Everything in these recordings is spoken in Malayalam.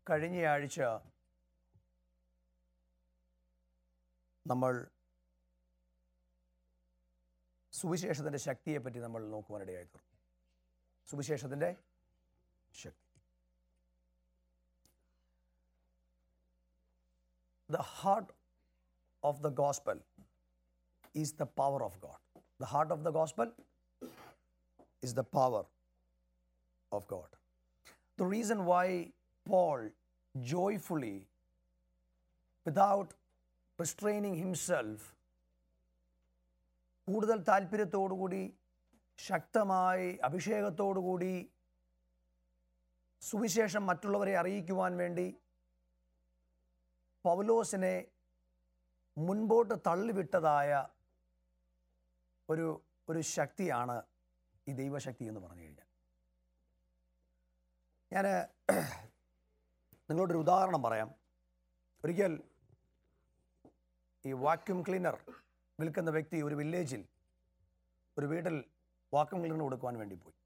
കഴിഞ്ഞയാഴ്ച നമ്മൾ സുവിശേഷത്തിൻ്റെ ശക്തിയെപ്പറ്റി നമ്മൾ നോക്കുവാനിടയായി തീർന്നു സുവിശേഷത്തിൻ്റെ ശക്തി the heart of the gospel is the power of God. The heart of the gospel is the power of God. The reason why Paul joyfully, without restraining himself, കൂടുതൽ താല്പര്യത്തോടുകൂടി ശക്തമായി അഭിഷേകത്തോടുകൂടി സുവിശേഷം മറ്റുള്ളവരെ അറിയിക്കുവാൻ വേണ്ടി പൗലോസിനെ മുൻപോട്ട് തള്ളിവിട്ടതായ ഒരു ഒരു ശക്തിയാണ് ഈ ദൈവശക്തി എന്ന് പറഞ്ഞു കഴിഞ്ഞാൽ ഞാൻ നിങ്ങളോടൊരു ഉദാഹരണം പറയാം ഒരിക്കൽ ഈ വാക്യൂം ക്ലീനർ വിൽക്കുന്ന വ്യക്തി ഒരു വില്ലേജിൽ ഒരു വീട്ടിൽ വാക്യൂം ക്ലീനർ കൊടുക്കുവാൻ വേണ്ടി പോയി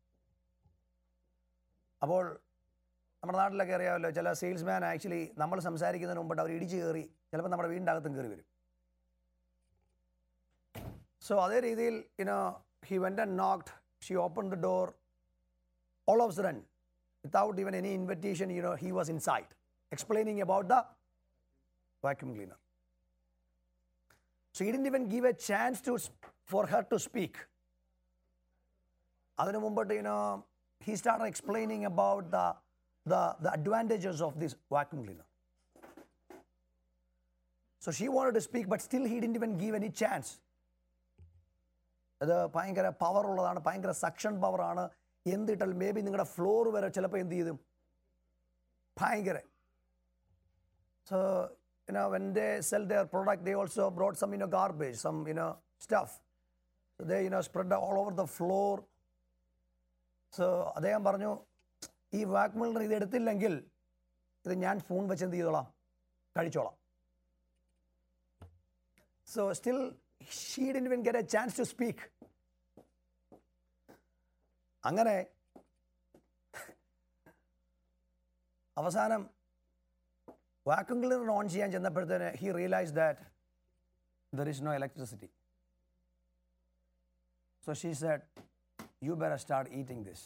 അപ്പോൾ നമ്മുടെ നാട്ടിലൊക്കെ അറിയാമല്ലോ ചില സെയിൽസ്മാൻ ആക്ച്വലി നമ്മൾ സംസാരിക്കുന്നതിന് മുമ്പിട്ട് അവർ ഇടിച്ച് കയറി ചിലപ്പോൾ നമ്മുടെ വീടിൻ്റെ അകത്തും കയറി വരും സോ അതേ രീതിയിൽ you know he went and knocked she open the door all of sudden without even any invitation you know he was inside explaining about the vacuum cleaner so he didn't even give a chance to for her to speak അതിനു മുമ്പിട്ട് you know he start explaining about the the, the advantages of this vacuum cleaner. So she wanted to speak, but still he didn't even give any chance. അത് ഭയങ്കര പവർ ഉള്ളതാണ് ഭയങ്കര സക്ഷൻ പവറാണ് എന്തിട്ടാൽ മേ ബി നിങ്ങളുടെ ഫ്ലോർ വരെ ചിലപ്പോൾ എന്ത് ചെയ്തും ഭയങ്കര so you know when they sell their product they also brought some you know garbage some you know stuff they you know spread all over the floor so അദ്ദേഹം പറഞ്ഞു ഈ വാക്മിളിന് ഇത് എടുത്തില്ലെങ്കിൽ ഇത് ഞാൻ ഫോൺ വെച്ച് എന്ത് ചെയ്തോളാം കഴിച്ചോളാം so still she didn't even get a chance to speak അങ്ങനെ അവസാനം വാക്യൂം ക്ലീനർ ഓൺ ചെയ്യാൻ ചെന്നപ്പോഴത്തേന് he realize that there is no electricity so she said you better start eating this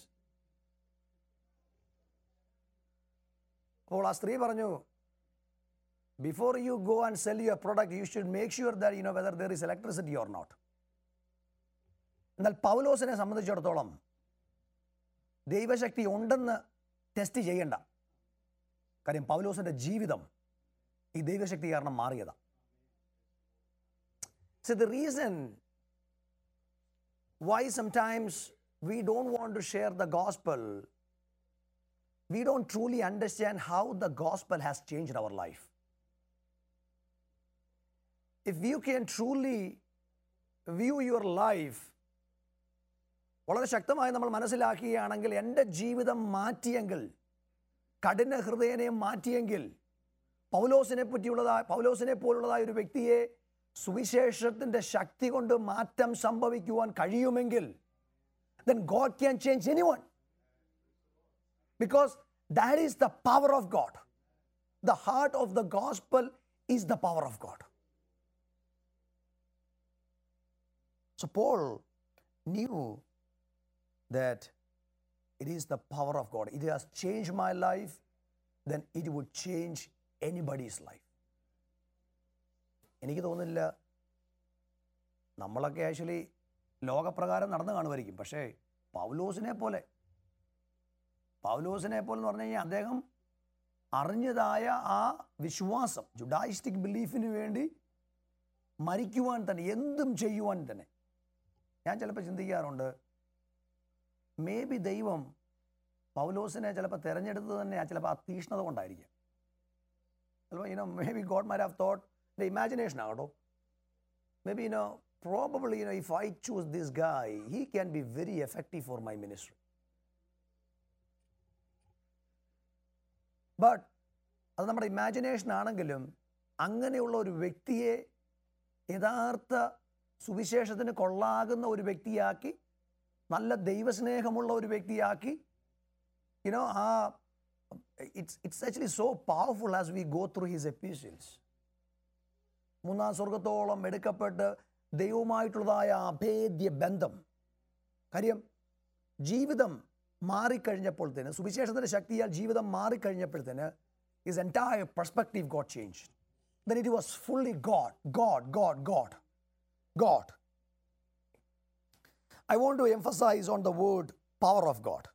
അപ്പോൾ ആ സ്ത്രീ പറഞ്ഞു before you go and sell your product you should make sure that you know whether there is electricity or not എന്നാൽ പൗലോസിനെ സംബന്ധിച്ചിടത്തോളം ദൈവശക്തി ഉണ്ടെന്ന് ടെസ്റ്റ് ചെയ്യണ്ട കാര്യം പൗലോസിൻ്റെ ജീവിതം ഈ ദൈവശക്തി കാരണം മാറിയതാണ് so the reason why sometimes we don't want to share the gospel we don't truly understand how the gospel has changed our life. If you can truly view your life, വളരെ ശക്തമായി നമ്മൾ മനസ്സിലാക്കുകയാണെങ്കിൽ എൻ്റെ ജീവിതം മാറ്റിയെങ്കിൽ കഠിന ഹൃദയനെ മാറ്റിയെങ്കിൽ പൗലോസിനെ പറ്റിയുള്ളതായ പൗലോസിനെ പോലുള്ളതായ ഒരു വ്യക്തിയെ സുവിശേഷത്തിൻ്റെ ശക്തി കൊണ്ട് മാറ്റം സംഭവിക്കുവാൻ കഴിയുമെങ്കിൽ then God can change any one because that is the power of God. The heart of the gospel is the power of God. So Paul knew that it is the power of God. It has changed my life, then it would change anybody's life. എനിക്ക് തോന്നുന്നില്ല നമ്മളൊക്കെ ആക്ച്വലി ലോകപ്രകാരം നടന്നു കാണുമായിരിക്കും പക്ഷേ പൗലോസിനെ പോലെ പൗലോസിനെ പോലെ എന്ന് പറഞ്ഞു കഴിഞ്ഞാൽ അദ്ദേഹം അറിഞ്ഞതായ ആ വിശ്വാസം ജുഡായിസ്റ്റിക് ബിലീഫിന് വേണ്ടി മരിക്കുവാൻ തന്നെ എന്തും ചെയ്യുവാൻ തന്നെ ഞാൻ ചിലപ്പോൾ ചിന്തിക്കാറുണ്ട് മേ ബി ദൈവം പൗലോസിനെ ചിലപ്പോൾ തിരഞ്ഞെടുത്തത് തന്നെ ചിലപ്പോൾ ആ തീഷ്ണത കൊണ്ടായിരിക്കാം ചിലപ്പോൾ you know may be God might have thought the imagination ആകട്ടോ may be you know probably you know if I choose this guy he can be very effective for my ministry but അത് നമ്മുടെ ഇമാജിനേഷൻ ആണെങ്കിലും അങ്ങനെയുള്ള ഒരു വ്യക്തിയെ യഥാർത്ഥ സുവിശേഷത്തിന് കൊള്ളാകുന്ന ഒരു വ്യക്തിയാക്കി നല്ല ദൈവസ്നേഹമുള്ള ഒരു വ്യക്തിയാക്കി യുനോ ആ it's, it's actually so powerful as we go through his epistles. മൂന്നാം സ്വർഗത്തോളം എടുക്കപ്പെട്ട് ദൈവവുമായിട്ടുള്ളതായ അഭേദ്യ ബന്ധം കാര്യം ജീവിതം മാറിക്കഴിഞ്ഞപ്പോഴത്തേന് സുവിശേഷത്തിൻ്റെ ശക്തിയാൽ ജീവിതം മാറിക്കഴിഞ്ഞപ്പോഴത്തേന് is entire perspective God change then it was fully God God God God God I want to emphasize on the word power of God.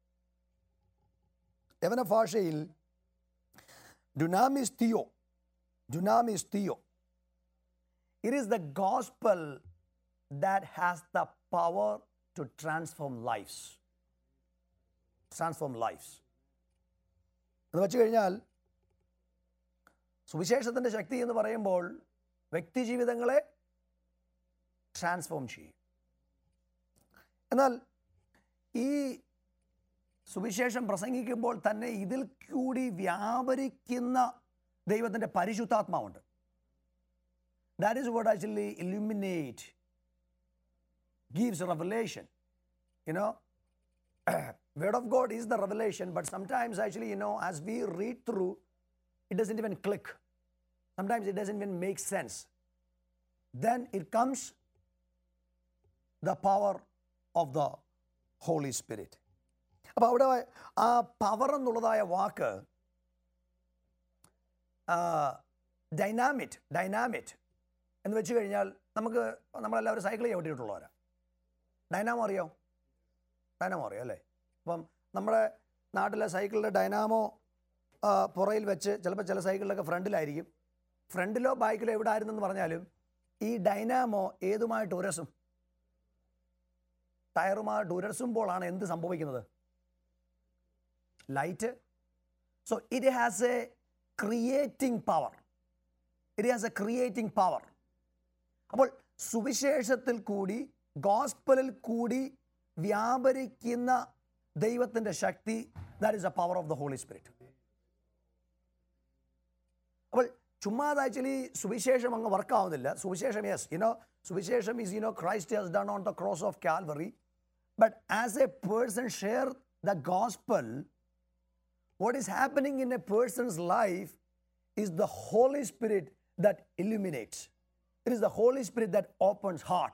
യവന ഭാഷയിൽ ഡുനാമിസ് തിയോ ഡുനാമിസ് തിയോ it is the gospel that has the power to transform lifes transform lifes എന്ന് വെച്ച് കഴിഞ്ഞാൽ സുവിശേഷത്തിൻ്റെ ശക്തി എന്ന് പറയുമ്പോൾ വ്യക്തി ജീവിതങ്ങളെ ട്രാൻസ്ഫോം ചെയ്യും എന്നാൽ ഈ സുവിശേഷം പ്രസംഗിക്കുമ്പോൾ തന്നെ ഇതിൽ കൂടി വ്യാപരിക്കുന്ന ദൈവത്തിൻ്റെ പരിശുദ്ധാത്മാവുണ്ട് that is what actually illuminate gives revelation you know word of God is the revelation but sometimes actually you know as we read through it doesn't even click sometimes it doesn't even make sense then it comes the power of the Holy Spirit അപ്പോൾ അവിടെ ആ പവർ എന്നുള്ളതായ വാക്ക് ഡൈനാമിറ്റ് ഡൈനാമിറ്റ് എന്ന് വെച്ച് കഴിഞ്ഞാൽ നമുക്ക് നമ്മളെല്ലാവരും സൈക്കിൾ ചവിട്ടിയിട്ടുള്ളവരാ ഡൈനാമോ അറിയോ ഡൈനാമോ അറിയോ അല്ലേ അപ്പം നമ്മുടെ നാട്ടിലെ സൈക്കിളിൻ്റെ ഡൈനാമോ പുറയിൽ വെച്ച് ചിലപ്പോൾ ചില സൈക്കിളിലൊക്കെ ഫ്രണ്ടിലായിരിക്കും ഫ്രണ്ടിലോ ബാക്കിലോ എവിടെ ആയിരുന്നെന്ന് പറഞ്ഞാലും ഈ ഡൈനാമോ ഏതുമായിട്ട് ഉരസും ടയറുമായിട്ട് ഉരസുമ്പോഴാണ് എന്ത് സംഭവിക്കുന്നത് light so it has a creating power it has a creating power അപ്പോൾ സുവിശേഷത്തിൽ കൂടി ഗോസ്പലിൽ കൂടി വ്യാപരിക്കുന്ന ദൈവത്തിൻ്റെ ശക്തി that is a power of the Holy Spirit അപ്പോൾ ചുമ്മാതെ ആക്ച്വലി സുവിശേഷം അങ്ങ് വർക്കാവുന്നില്ല സുവിശേഷം യെസ് യുനോ സുവിശേഷം is you know Christ has done on the cross of Calvary but as a person share the gospel what is happening in a person's life is the Holy Spirit that illuminates. It is the Holy Spirit that opens heart.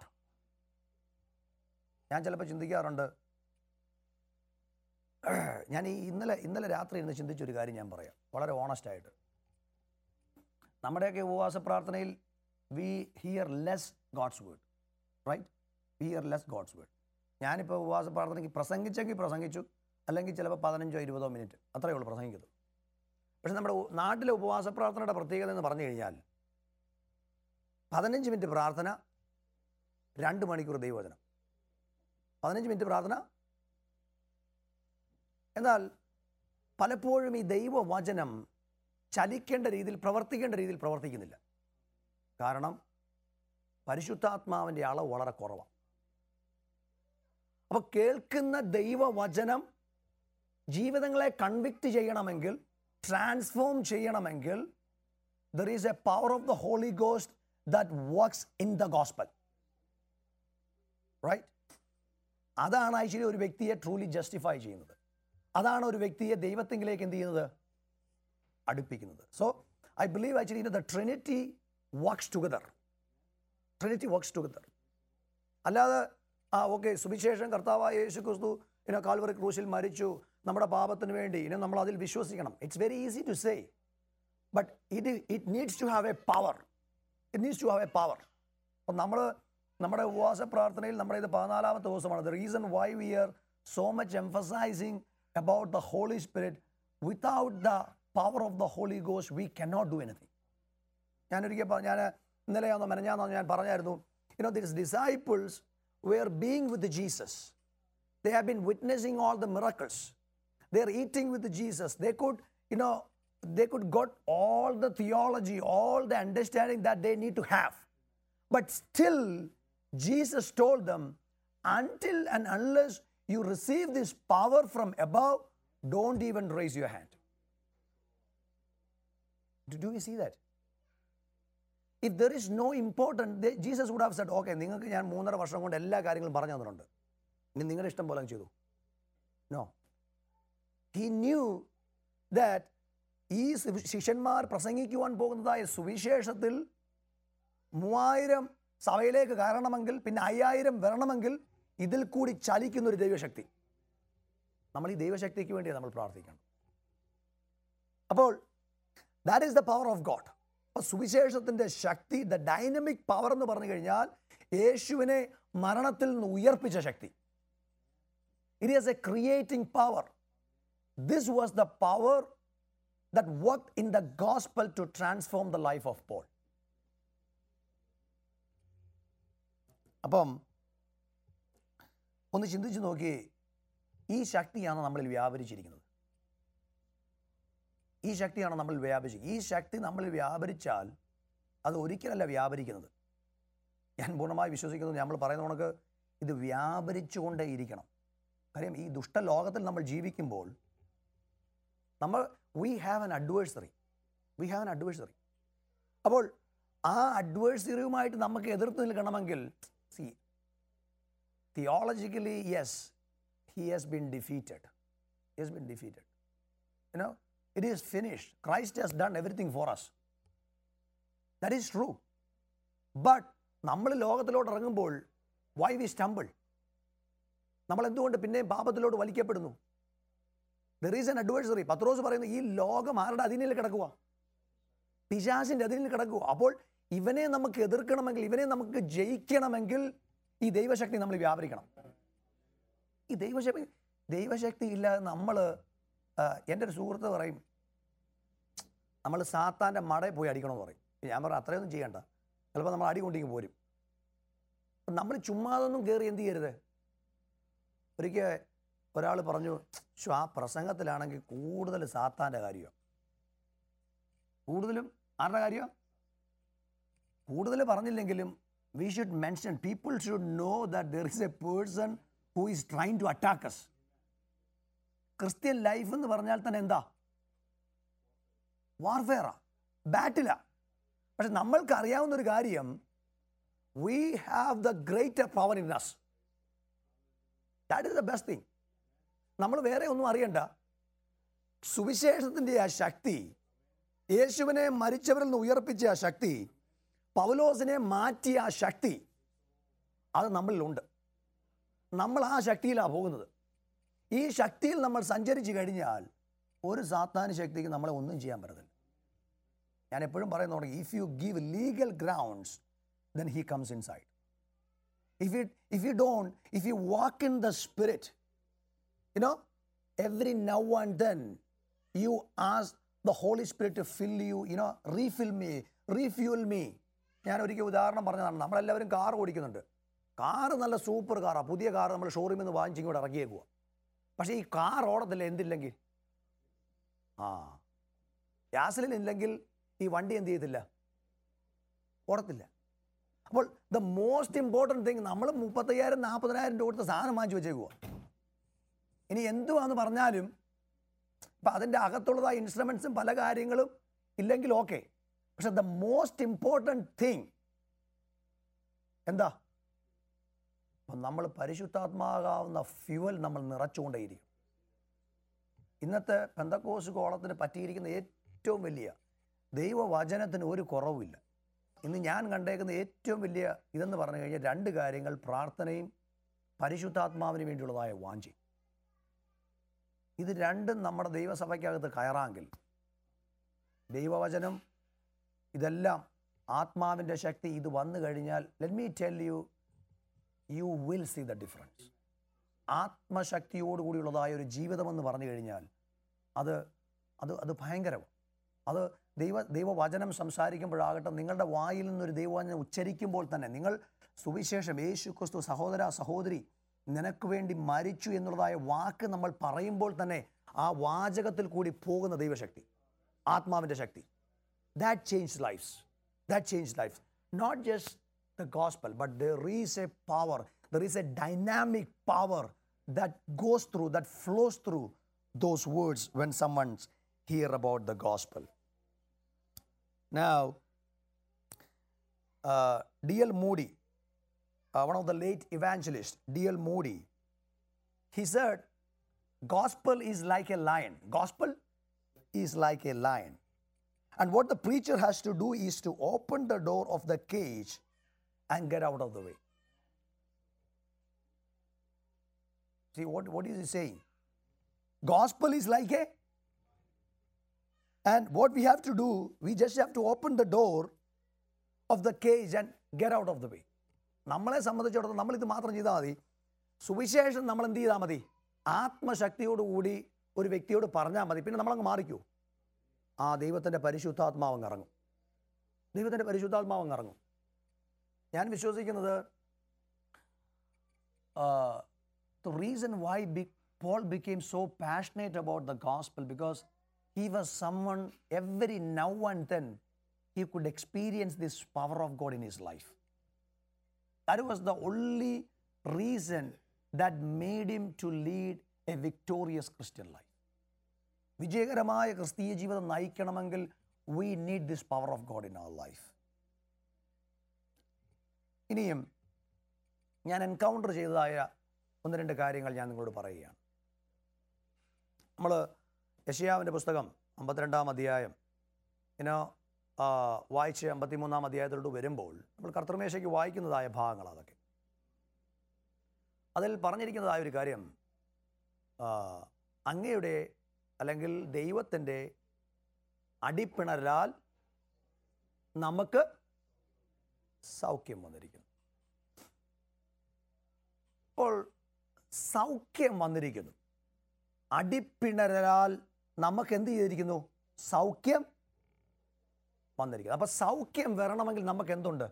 ഞാൻ ചിലപ്പോൾ ചിന്തിക്കാറുണ്ട് ഞാൻ ഈ ഇന്നലെ ഇന്നലെ രാത്രി ഇരുന്ന് ചിന്തിച്ചൊരു കാര്യം ഞാൻ പറയാം വളരെ ഓണസ്റ്റ് ആയിട്ട് നമ്മുടെയൊക്കെ ഉപവാസ പ്രാർത്ഥനയിൽ we hear less God's word right we hear less God's word ഞാനിപ്പോൾ ഉപവാസ പ്രാർത്ഥനയ്ക്ക് പ്രസംഗിച്ചെങ്കിൽ പ്രസംഗിച്ചു അല്ലെങ്കിൽ ചിലപ്പോൾ പതിനഞ്ചോ ഇരുപതോ മിനിറ്റ് അത്രയേ ഉള്ളൂ പ്രസംഗിക്കുന്നത് പക്ഷെ നമ്മുടെ ഉ- നാട്ടിലെ ഉപവാസ പ്രാർത്ഥനയുടെ പ്രത്യേകത എന്ന് പറഞ്ഞു കഴിഞ്ഞാൽ പതിനഞ്ച് മിനിറ്റ് പ്രാർത്ഥന രണ്ട് മണിക്കൂർ ദൈവവചനം പതിനഞ്ച് മിനിറ്റ് പ്രാർത്ഥന എന്നാൽ പലപ്പോഴും ഈ ദൈവവചനം ചലിക്കേണ്ട രീതിയിൽ പ്രവർത്തിക്കേണ്ട രീതിയിൽ പ്രവർത്തിക്കുന്നില്ല കാരണം പരിശുദ്ധാത്മാവിൻ്റെ അളവ് വളരെ കുറവാണ് അപ്പോൾ കേൾക്കുന്ന ദൈവവചനം ജീവിതങ്ങളെ കൺവിക്റ്റ് ചെയ്യണമെങ്കിൽ ട്രാൻസ്ഫോം ചെയ്യണമെങ്കിൽ there is a power of the Holy Ghost that works in the gospel right അതാണ് ആക്ച്വലി ഒരു വ്യക്തിയെ ട്രൂലി ജസ്റ്റിഫൈ ചെയ്യുന്നത് അതാണ് ഒരു വ്യക്തിയെ ദൈവത്തിങ്കിലേക്ക് എന്ത് ചെയ്യുന്നത് അടുപ്പിക്കുന്നത് so I believe actually the Trinity works together Trinity works together അല്ലാതെ ആ ഓക്കെ സുവിശേഷം കർത്താവായ യേശു ക്രിസ്തു ഇനോ കാൽവറി ക്രൂശിൽ മരിച്ചു നമ്മുടെ പാപത്തിന് വേണ്ടി ഇനി നമ്മൾ അതിൽ വിശ്വസിക്കണം it's very easy to say but it it needs to have a power it needs to have a power അപ്പം നമ്മൾ നമ്മുടെ ഉപവാസ പ്രാർത്ഥനയിൽ നമ്മുടെ ഇത് പതിനാലാമത്തെ ദിവസമാണ് the reason why we are so much emphasising about the Holy Spirit without the power of the Holy ഗോസ് വി കനോട്ട് ഡു എനിത്തിങ് ഞാനൊരിക്കൽ പ- ഞാൻ ഇന്നലെയാണോ മെനഞ്ഞാന്നോ ഞാൻ പറഞ്ഞായിരുന്നു you know this disciples were being with Jesus they have been witnessing all the miracles they are eating with jesus they could you know they could got all the theology all the understanding that they need to have but still jesus told them until and unless you receive this power from above don't even raise your hand do do you see that if there is no important they, jesus would have said okay നിങ്ങൾക്ക് ഞാൻ മൂന്നര വർഷം കൊണ്ട് എല്ലാ കാര്യങ്ങളും പറഞ്ഞു തന്നിട്ടുണ്ട് ഇനി നിങ്ങളുടെ ഇഷ്ടം പോലെ അങ്ങ് ചെയ്തു നോ ഹി ന്യൂ ദാറ്റ് ഈ സു- ശിഷ്യന്മാർ പ്രസംഗിക്കുവാൻ പോകുന്നതായ സുവിശേഷത്തിൽ മൂവായിരം സഭയിലേക്ക് കയറണമെങ്കിൽ പിന്നെ അയ്യായിരം വരണമെങ്കിൽ ഇതിൽ കൂടി ചലിക്കുന്ന ഒരു ദൈവശക്തി നമ്മൾ ഈ ദൈവശക്തിക്ക് വേണ്ടി നമ്മൾ പ്രാർത്ഥിക്കണം അപ്പോൾ that is the power of God അപ്പോൾ സുവിശേഷത്തിൻ്റെ ശക്തി ദ ഡൈനമിക് പവർ എന്ന് പറഞ്ഞു കഴിഞ്ഞാൽ യേശുവിനെ മരണത്തിൽ നിന്ന് ഉയർപ്പിച്ച ശക്തി it is a creating power this was the power that work in the gospel to transform the life of Paul അപ്പം ഒന്ന് ചിന്തിച്ച് നോക്കി ഈ ശക്തിയാണ് നമ്മളിൽ വ്യാപരിച്ചിരിക്കുന്നത് ഈ ശക്തിയാണ് നമ്മൾ വ്യാപിച്ച് ഈ ശക്തി നമ്മളിൽ വ്യാപരിച്ചാൽ അത് ഒരിക്കലല്ല വ്യാപരിക്കുന്നത് ഞാൻ പൂർണ്ണമായി വിശ്വസിക്കുന്നത് നമ്മൾ പറയുന്ന കണക്ക് ഇത് വ്യാപരിച്ചുകൊണ്ടേ ഇരിക്കണം കാര്യം ഈ ദുഷ്ടലോകത്തിൽ നമ്മൾ ജീവിക്കുമ്പോൾ നമ്മൾ we have an adversary we have an adversary അപ്പോൾ ആ അഡ്വേഴ്സറിയുമായിട്ട് നമുക്ക് എതിർത്ത് നിൽക്കണമെങ്കിൽ see theologically yes he has been defeated he has been defeated you know it is finished Christ has done everything for us that is true but നമ്മൾ ലോകത്തിലോട്ട് ഇറങ്ങുമ്പോൾ വൈ വി സ്റ്റംബിൾ നമ്മൾ എന്തുകൊണ്ട് പിന്നെയും പാപത്തിലോട്ട് വലിക്കപ്പെടുന്നു ദർ ഈസ് എൻ അഡ്വൈസറി പത്രോസ് പറയുന്നു ഈ ലോകം ആരുടെ അധീനയിൽ കിടക്കുക പിശാസിൻ്റെ അധീനയിൽ കിടക്കുക അപ്പോൾ ഇവനെ നമുക്ക് എതിർക്കണമെങ്കിൽ ഇവനെ നമുക്ക് ജയിക്കണമെങ്കിൽ ഈ ദൈവശക്തി നമ്മൾ വ്യാപരിക്കണം ഈ ദൈവശക്തി ദൈവശക്തി ഇല്ലാതെ നമ്മൾ എൻ്റെ ഒരു സുഹൃത്ത് പറയും നമ്മൾ സാത്താൻ്റെ മടയിൽ പോയി അടിക്കണമെന്ന് പറയും ഞാൻ പറഞ്ഞു അത്രയൊന്നും ചെയ്യണ്ട ചിലപ്പോൾ നമ്മൾ അടി കൊണ്ടിങ്ങ് പോരും നമ്മൾ ചുമ്മാതൊന്നും കയറി എന്ത് ചെയ്യരുത് ഒരിക്കൽ ഒരാൾ പറഞ്ഞു "ശ്ശോ, ആ പ്രസംഗത്തിലാണെങ്കിൽ കൂടുതൽ സാത്താൻ്റെ കാര്യമാണ് കൂടുതലും ആരുടെ കാര്യമാണ് കൂടുതൽ പറഞ്ഞില്ലെങ്കിലും we should mention people should know that there is a person who is trying to attacks Christian life എന്ന് പറഞ്ഞാൽ തന്നെ എന്താ വാർഫെയറാ ബാറ്റിലാ പക്ഷെ നമ്മൾക്ക് അറിയാവുന്ന ഒരു കാര്യം we have the greater power in us that is the best thing നമ്മൾ വേറെ ഒന്നും അറിയണ്ട സുവിശേഷത്തിൻ്റെ ആ ശക്തി യേശുവിനെ മരിച്ചവരിൽ നിന്ന് ഉയർപ്പിച്ച ആ ശക്തി പൗലോസിനെ മാറ്റിയ ആ ശക്തി അത് നമ്മളിലുണ്ട് നമ്മൾ ആ ശക്തിയിലാണ് പോകുന്നത് ഈ ശക്തിയിൽ നമ്മൾ സഞ്ചരിച്ചു കഴിഞ്ഞാൽ ഒരു സാത്താന ശക്തിക്ക് നമ്മളെ ഒന്നും ചെയ്യാൻ പറ്റത്തില്ല ഞാൻ എപ്പോഴും പറയുന്നു if you give legal grounds then he comes inside if you if you don't if you walk in the spirit you know every now and then you ask the holy spirit to fill you you know refill me refuel me ഞാൻ ഒരിക്കൽ ഉദാഹരണം പറഞ്ഞതാണ് നമ്മളെല്ലാവരും കാർ ഓടിക്കുന്നുണ്ട് കാറ് നല്ല സൂപ്പർ കാറാണ് പുതിയ കാർ നമ്മൾ ഷോറൂമിൽ നിന്ന് വാങ്ങിച്ച് ഇങ്ങോട്ട് ഇറക്കിയേക്കുക പക്ഷേ ഈ കാർ ഓടത്തില്ല എന്തില്ലെങ്കിൽ ആ ഗ്യാസിലിൻ ഇല്ലെങ്കിൽ ഈ വണ്ടി എന്ത് ചെയ്യത്തില്ല ഓടത്തില്ല അപ്പോൾ ദ മോസ്റ്റ് ഇമ്പോർട്ടൻറ്റ് തിങ് നമ്മൾ മുപ്പത്തയ്യായിരം നാൽപ്പതിനായിരം രൂപ കൊടുത്ത സാധനം വാങ്ങിച്ചു വെച്ചേക്കുക ഇനി എന്തുവാന്ന് പറഞ്ഞാലും ഇപ്പം അതിൻ്റെ അകത്തുള്ളതായ ഇൻസ്ട്രുമെൻസും പല കാര്യങ്ങളും ഇല്ലെങ്കിൽ ഓക്കെ പക്ഷെ ദ മോസ്റ്റ് ഇമ്പോർട്ടൻറ്റ് തിങ് എന്താ അപ്പം നമ്മൾ പരിശുദ്ധാത്മാകാവുന്ന ഫ്യുവൽ നമ്മൾ നിറച്ചുകൊണ്ടേയിരിക്കും ഇന്നത്തെ പെന്തക്കോസ് കോളത്തിന് പറ്റിയിരിക്കുന്ന ഏറ്റവും വലിയ ദൈവവചനത്തിന് ഒരു കുറവുമില്ല ഇന്ന് ഞാൻ കണ്ടേക്കുന്ന ഏറ്റവും വലിയ ഇതെന്ന് പറഞ്ഞു കഴിഞ്ഞാൽ രണ്ട് കാര്യങ്ങൾ പ്രാർത്ഥനയും പരിശുദ്ധാത്മാവിന് വേണ്ടിയുള്ളതായ വാഞ്ചി ഇത് രണ്ടും നമ്മുടെ ദൈവസഭയ്ക്കകത്ത് കയറാമെങ്കിൽ ദൈവവചനം ഇതെല്ലാം ആത്മാവിൻ്റെ ശക്തി ഇത് വന്നു കഴിഞ്ഞാൽ let me tell you you will see the difference ആത്മശക്തിയോടുകൂടിയുള്ളതായ ഒരു ജീവിതമെന്ന് പറഞ്ഞു കഴിഞ്ഞാൽ അത് അത് അത് ഭയങ്കരമാണ് അത് ദൈവ ദൈവവചനം സംസാരിക്കുമ്പോഴാകട്ടെ നിങ്ങളുടെ വായിൽ നിന്നൊരു ദൈവവചനം ഉച്ചരിക്കുമ്പോൾ തന്നെ നിങ്ങൾ സുവിശേഷം യേശു ക്രിസ്തു സഹോദര സഹോദരി നിനക്ക് വേണ്ടി മരിച്ചു എന്നുള്ളതായ വാക്ക് നമ്മൾ പറയുമ്പോൾ തന്നെ ആ വാചകത്തിൽ കൂടി പോകുന്ന ദൈവശക്തി ആത്മാവിൻ്റെ ശക്തി that changed lives. That changed lives. Not just the gospel, but there is a power, there is a dynamic power that goes through, that flows through those words when someone's hear about the gospel. Now, uh, D.L. Moody, uh, one of the late evangelists, D.L. Moody, he said, gospel is like a lion. Gospel is like a lion. And what the preacher has to do is to open the door of the cage and get out of the way. See, what, what is he saying? Gospel is like a. And what we have to do, we just have to open the door of the cage and get out of the way. നമ്മളെ സംബന്ധിച്ചിടത്തോളം നമ്മളിത് മാത്രം ചെയ്താൽ മതി സുവിശേഷം നമ്മൾ എന്ത് ചെയ്താൽ മതി ആത്മശക്തിയോടുകൂടി ഒരു വ്യക്തിയോട് പറഞ്ഞാൽ മതി പിന്നെ നമ്മളങ്ങ് മാറിക്കൂ ആ ദൈവത്തിൻ്റെ പരിശുദ്ധാത്മാവ് അങ്ങ് ഇറങ്ങും ദൈവത്തിൻ്റെ പരിശുദ്ധാത്മാവ് അങ്ങ് ഇറങ്ങും ഞാൻ വിശ്വസിക്കുന്നത് the reason why Be- Paul became so passionate about the gospel because he was someone every now and then he could experience this power of God in his life. That was the only reason that made him to lead a victorious Christian life. വിജയകരമായ ക്രിസ്തീയ ജീവിതം നയിക്കണമെങ്കിൽ we need this power of God in our life ഇനിയും ഞാൻ എൻകൗണ്ടർ ചെയ്തതായ ഒന്ന് രണ്ട് കാര്യങ്ങൾ ഞാൻ നിങ്ങളോട് പറയുകയാണ് നമ്മൾ യശയാവിൻ്റെ പുസ്തകം അമ്പത്തിരണ്ടാം അധ്യായം ഇനോ വായിച്ച് അമ്പത്തിമൂന്നാം അധ്യായത്തിലോട്ട് വരുമ്പോൾ നമ്മൾ കർത്തൃമേശയ്ക്ക് വായിക്കുന്നതായ ഭാഗങ്ങൾ അതൊക്കെ അതിൽ പറഞ്ഞിരിക്കുന്നതായ ഒരു കാര്യം ആ, അങ്ങയുടെ അല്ലെങ്കിൽ ദൈവത്തിൻ്റെ അടിപ്പിണരാൽ നമുക്ക് സൗഖ്യം വന്നിരിക്കുന്നു അപ്പോൾ സൗഖ്യം വന്നിരിക്കുന്നു അടിപ്പിണരാൽ നമുക്ക് എന്ത് ചെയ്തിരിക്കുന്നു സൗഖ്യം വന്നിരിക്കുന്നു അപ്പൊ സൗഖ്യം വരണമെങ്കിൽ നമുക്ക് എന്തുണ്ട്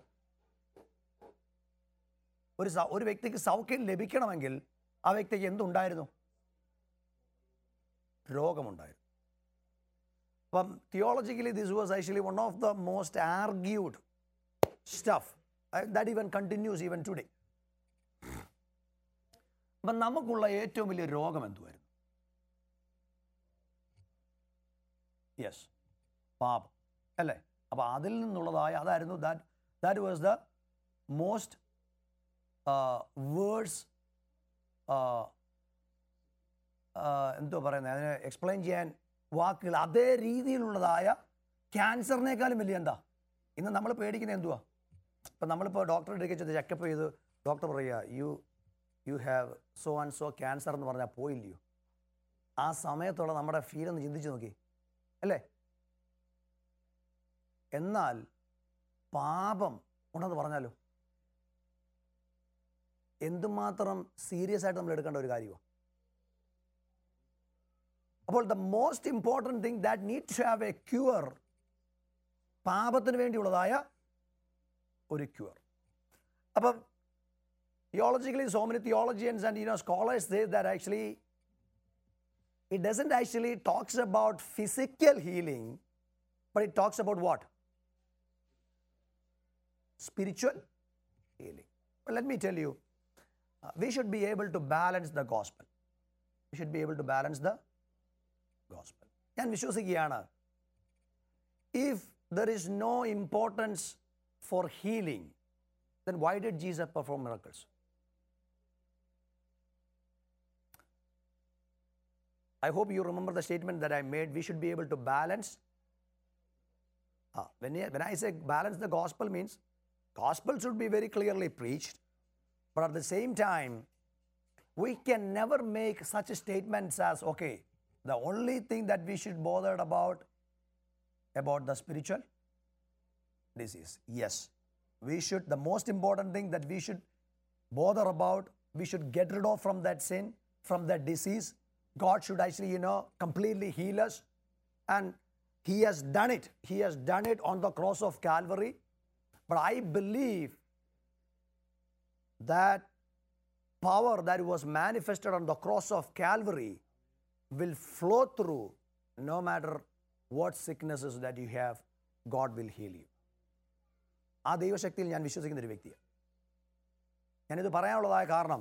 ഒരു സ- ഒരു വ്യക്തിക്ക് സൗഖ്യം ലഭിക്കണമെങ്കിൽ ആ വ്യക്തിക്ക് എന്തുണ്ടായിരുന്നു രോഗമുണ്ടായിരുന്നു അപ്പം theologically this was actually one of the most argued stuff that even continues even today അപ്പം നമുക്കുള്ള ഏറ്റവും വലിയ രോഗം എന്തുവായിരുന്നു യെസ് പാപം അല്ലേ അപ്പോൾ അതിൽ നിന്നുള്ളതായ അതായിരുന്നു that that was the most words എന്തോ പറയുന്നത് അതിനെ എക്സ്പ്ലെയിൻ ചെയ്യാൻ വാക്കുകൾ അതേ രീതിയിലുള്ളതായ ക്യാൻസറിനേക്കാളും വലിയ എന്താ ഇന്ന് നമ്മൾ പേടിക്കുന്നത് എന്തുവാ ഇപ്പം നമ്മളിപ്പോൾ ഡോക്ടറെ അടുക്കൽ ചെന്ന് ചെക്കപ്പ് ചെയ്ത് ഡോക്ടർ പറയുക you you have so and so cancer എന്ന് പറഞ്ഞാൽ പോയില്ലയോ ആ സമയത്തുള്ള നമ്മുടെ ഫീൽ ഒന്ന് ചിന്തിച്ച് നോക്കി അല്ലേ എന്നാൽ പാപം ഉണ്ടെന്ന് പറഞ്ഞാലോ എന്തുമാത്രം സീരിയസ് ആയിട്ട് നമ്മൾ എടുക്കേണ്ട ഒരു കാര്യമാണ് അപ്പോൾ the most important thing that need to have a cure പാപത്തിന് വേണ്ടിയുള്ളതായ ഒരു ക്യൂർ അപ്പം theologically so many theologians and you know scholars say that actually it doesn't actually talks about physical healing but it talks about what spiritual healing well let me tell you uh, we should be able to balance the gospel we should be able to balance the gospel ഞാൻ വിശ്വസിക്കുകയാണ് if there is no importance for healing then why did jesus perform miracles I hope you remember the statement that I made. We should be able to balance. Ah, when, I- when I say balance the gospel means gospel should be very clearly preached, but at the same time, we can never make such statements as okay, the only thing that we should bother about about the spiritual disease. Yes, we should. The most important thing that we should bother about, we should get rid of from that sin, from that disease. God should actually, you know, completely heal us. And He has done it. He has done it on the cross of Calvary. But I believe that power that was manifested on the cross of Calvary will flow through no matter what sicknesses that you have, God will heal you. ആ ദൈവശക്തിയിൽ ഞാൻ വിശ്വസിക്കുന്ന ഒരു വ്യക്തിയാണ് ഞാനിത് പറയാനുള്ളതായ കാരണം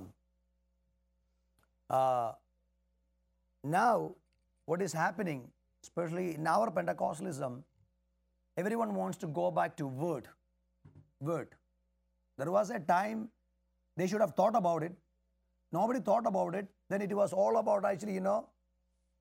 now what is happening especially in our pentecostalism everyone wants to go back to word word there was a time they should have thought about it nobody thought about it then it was all about actually you know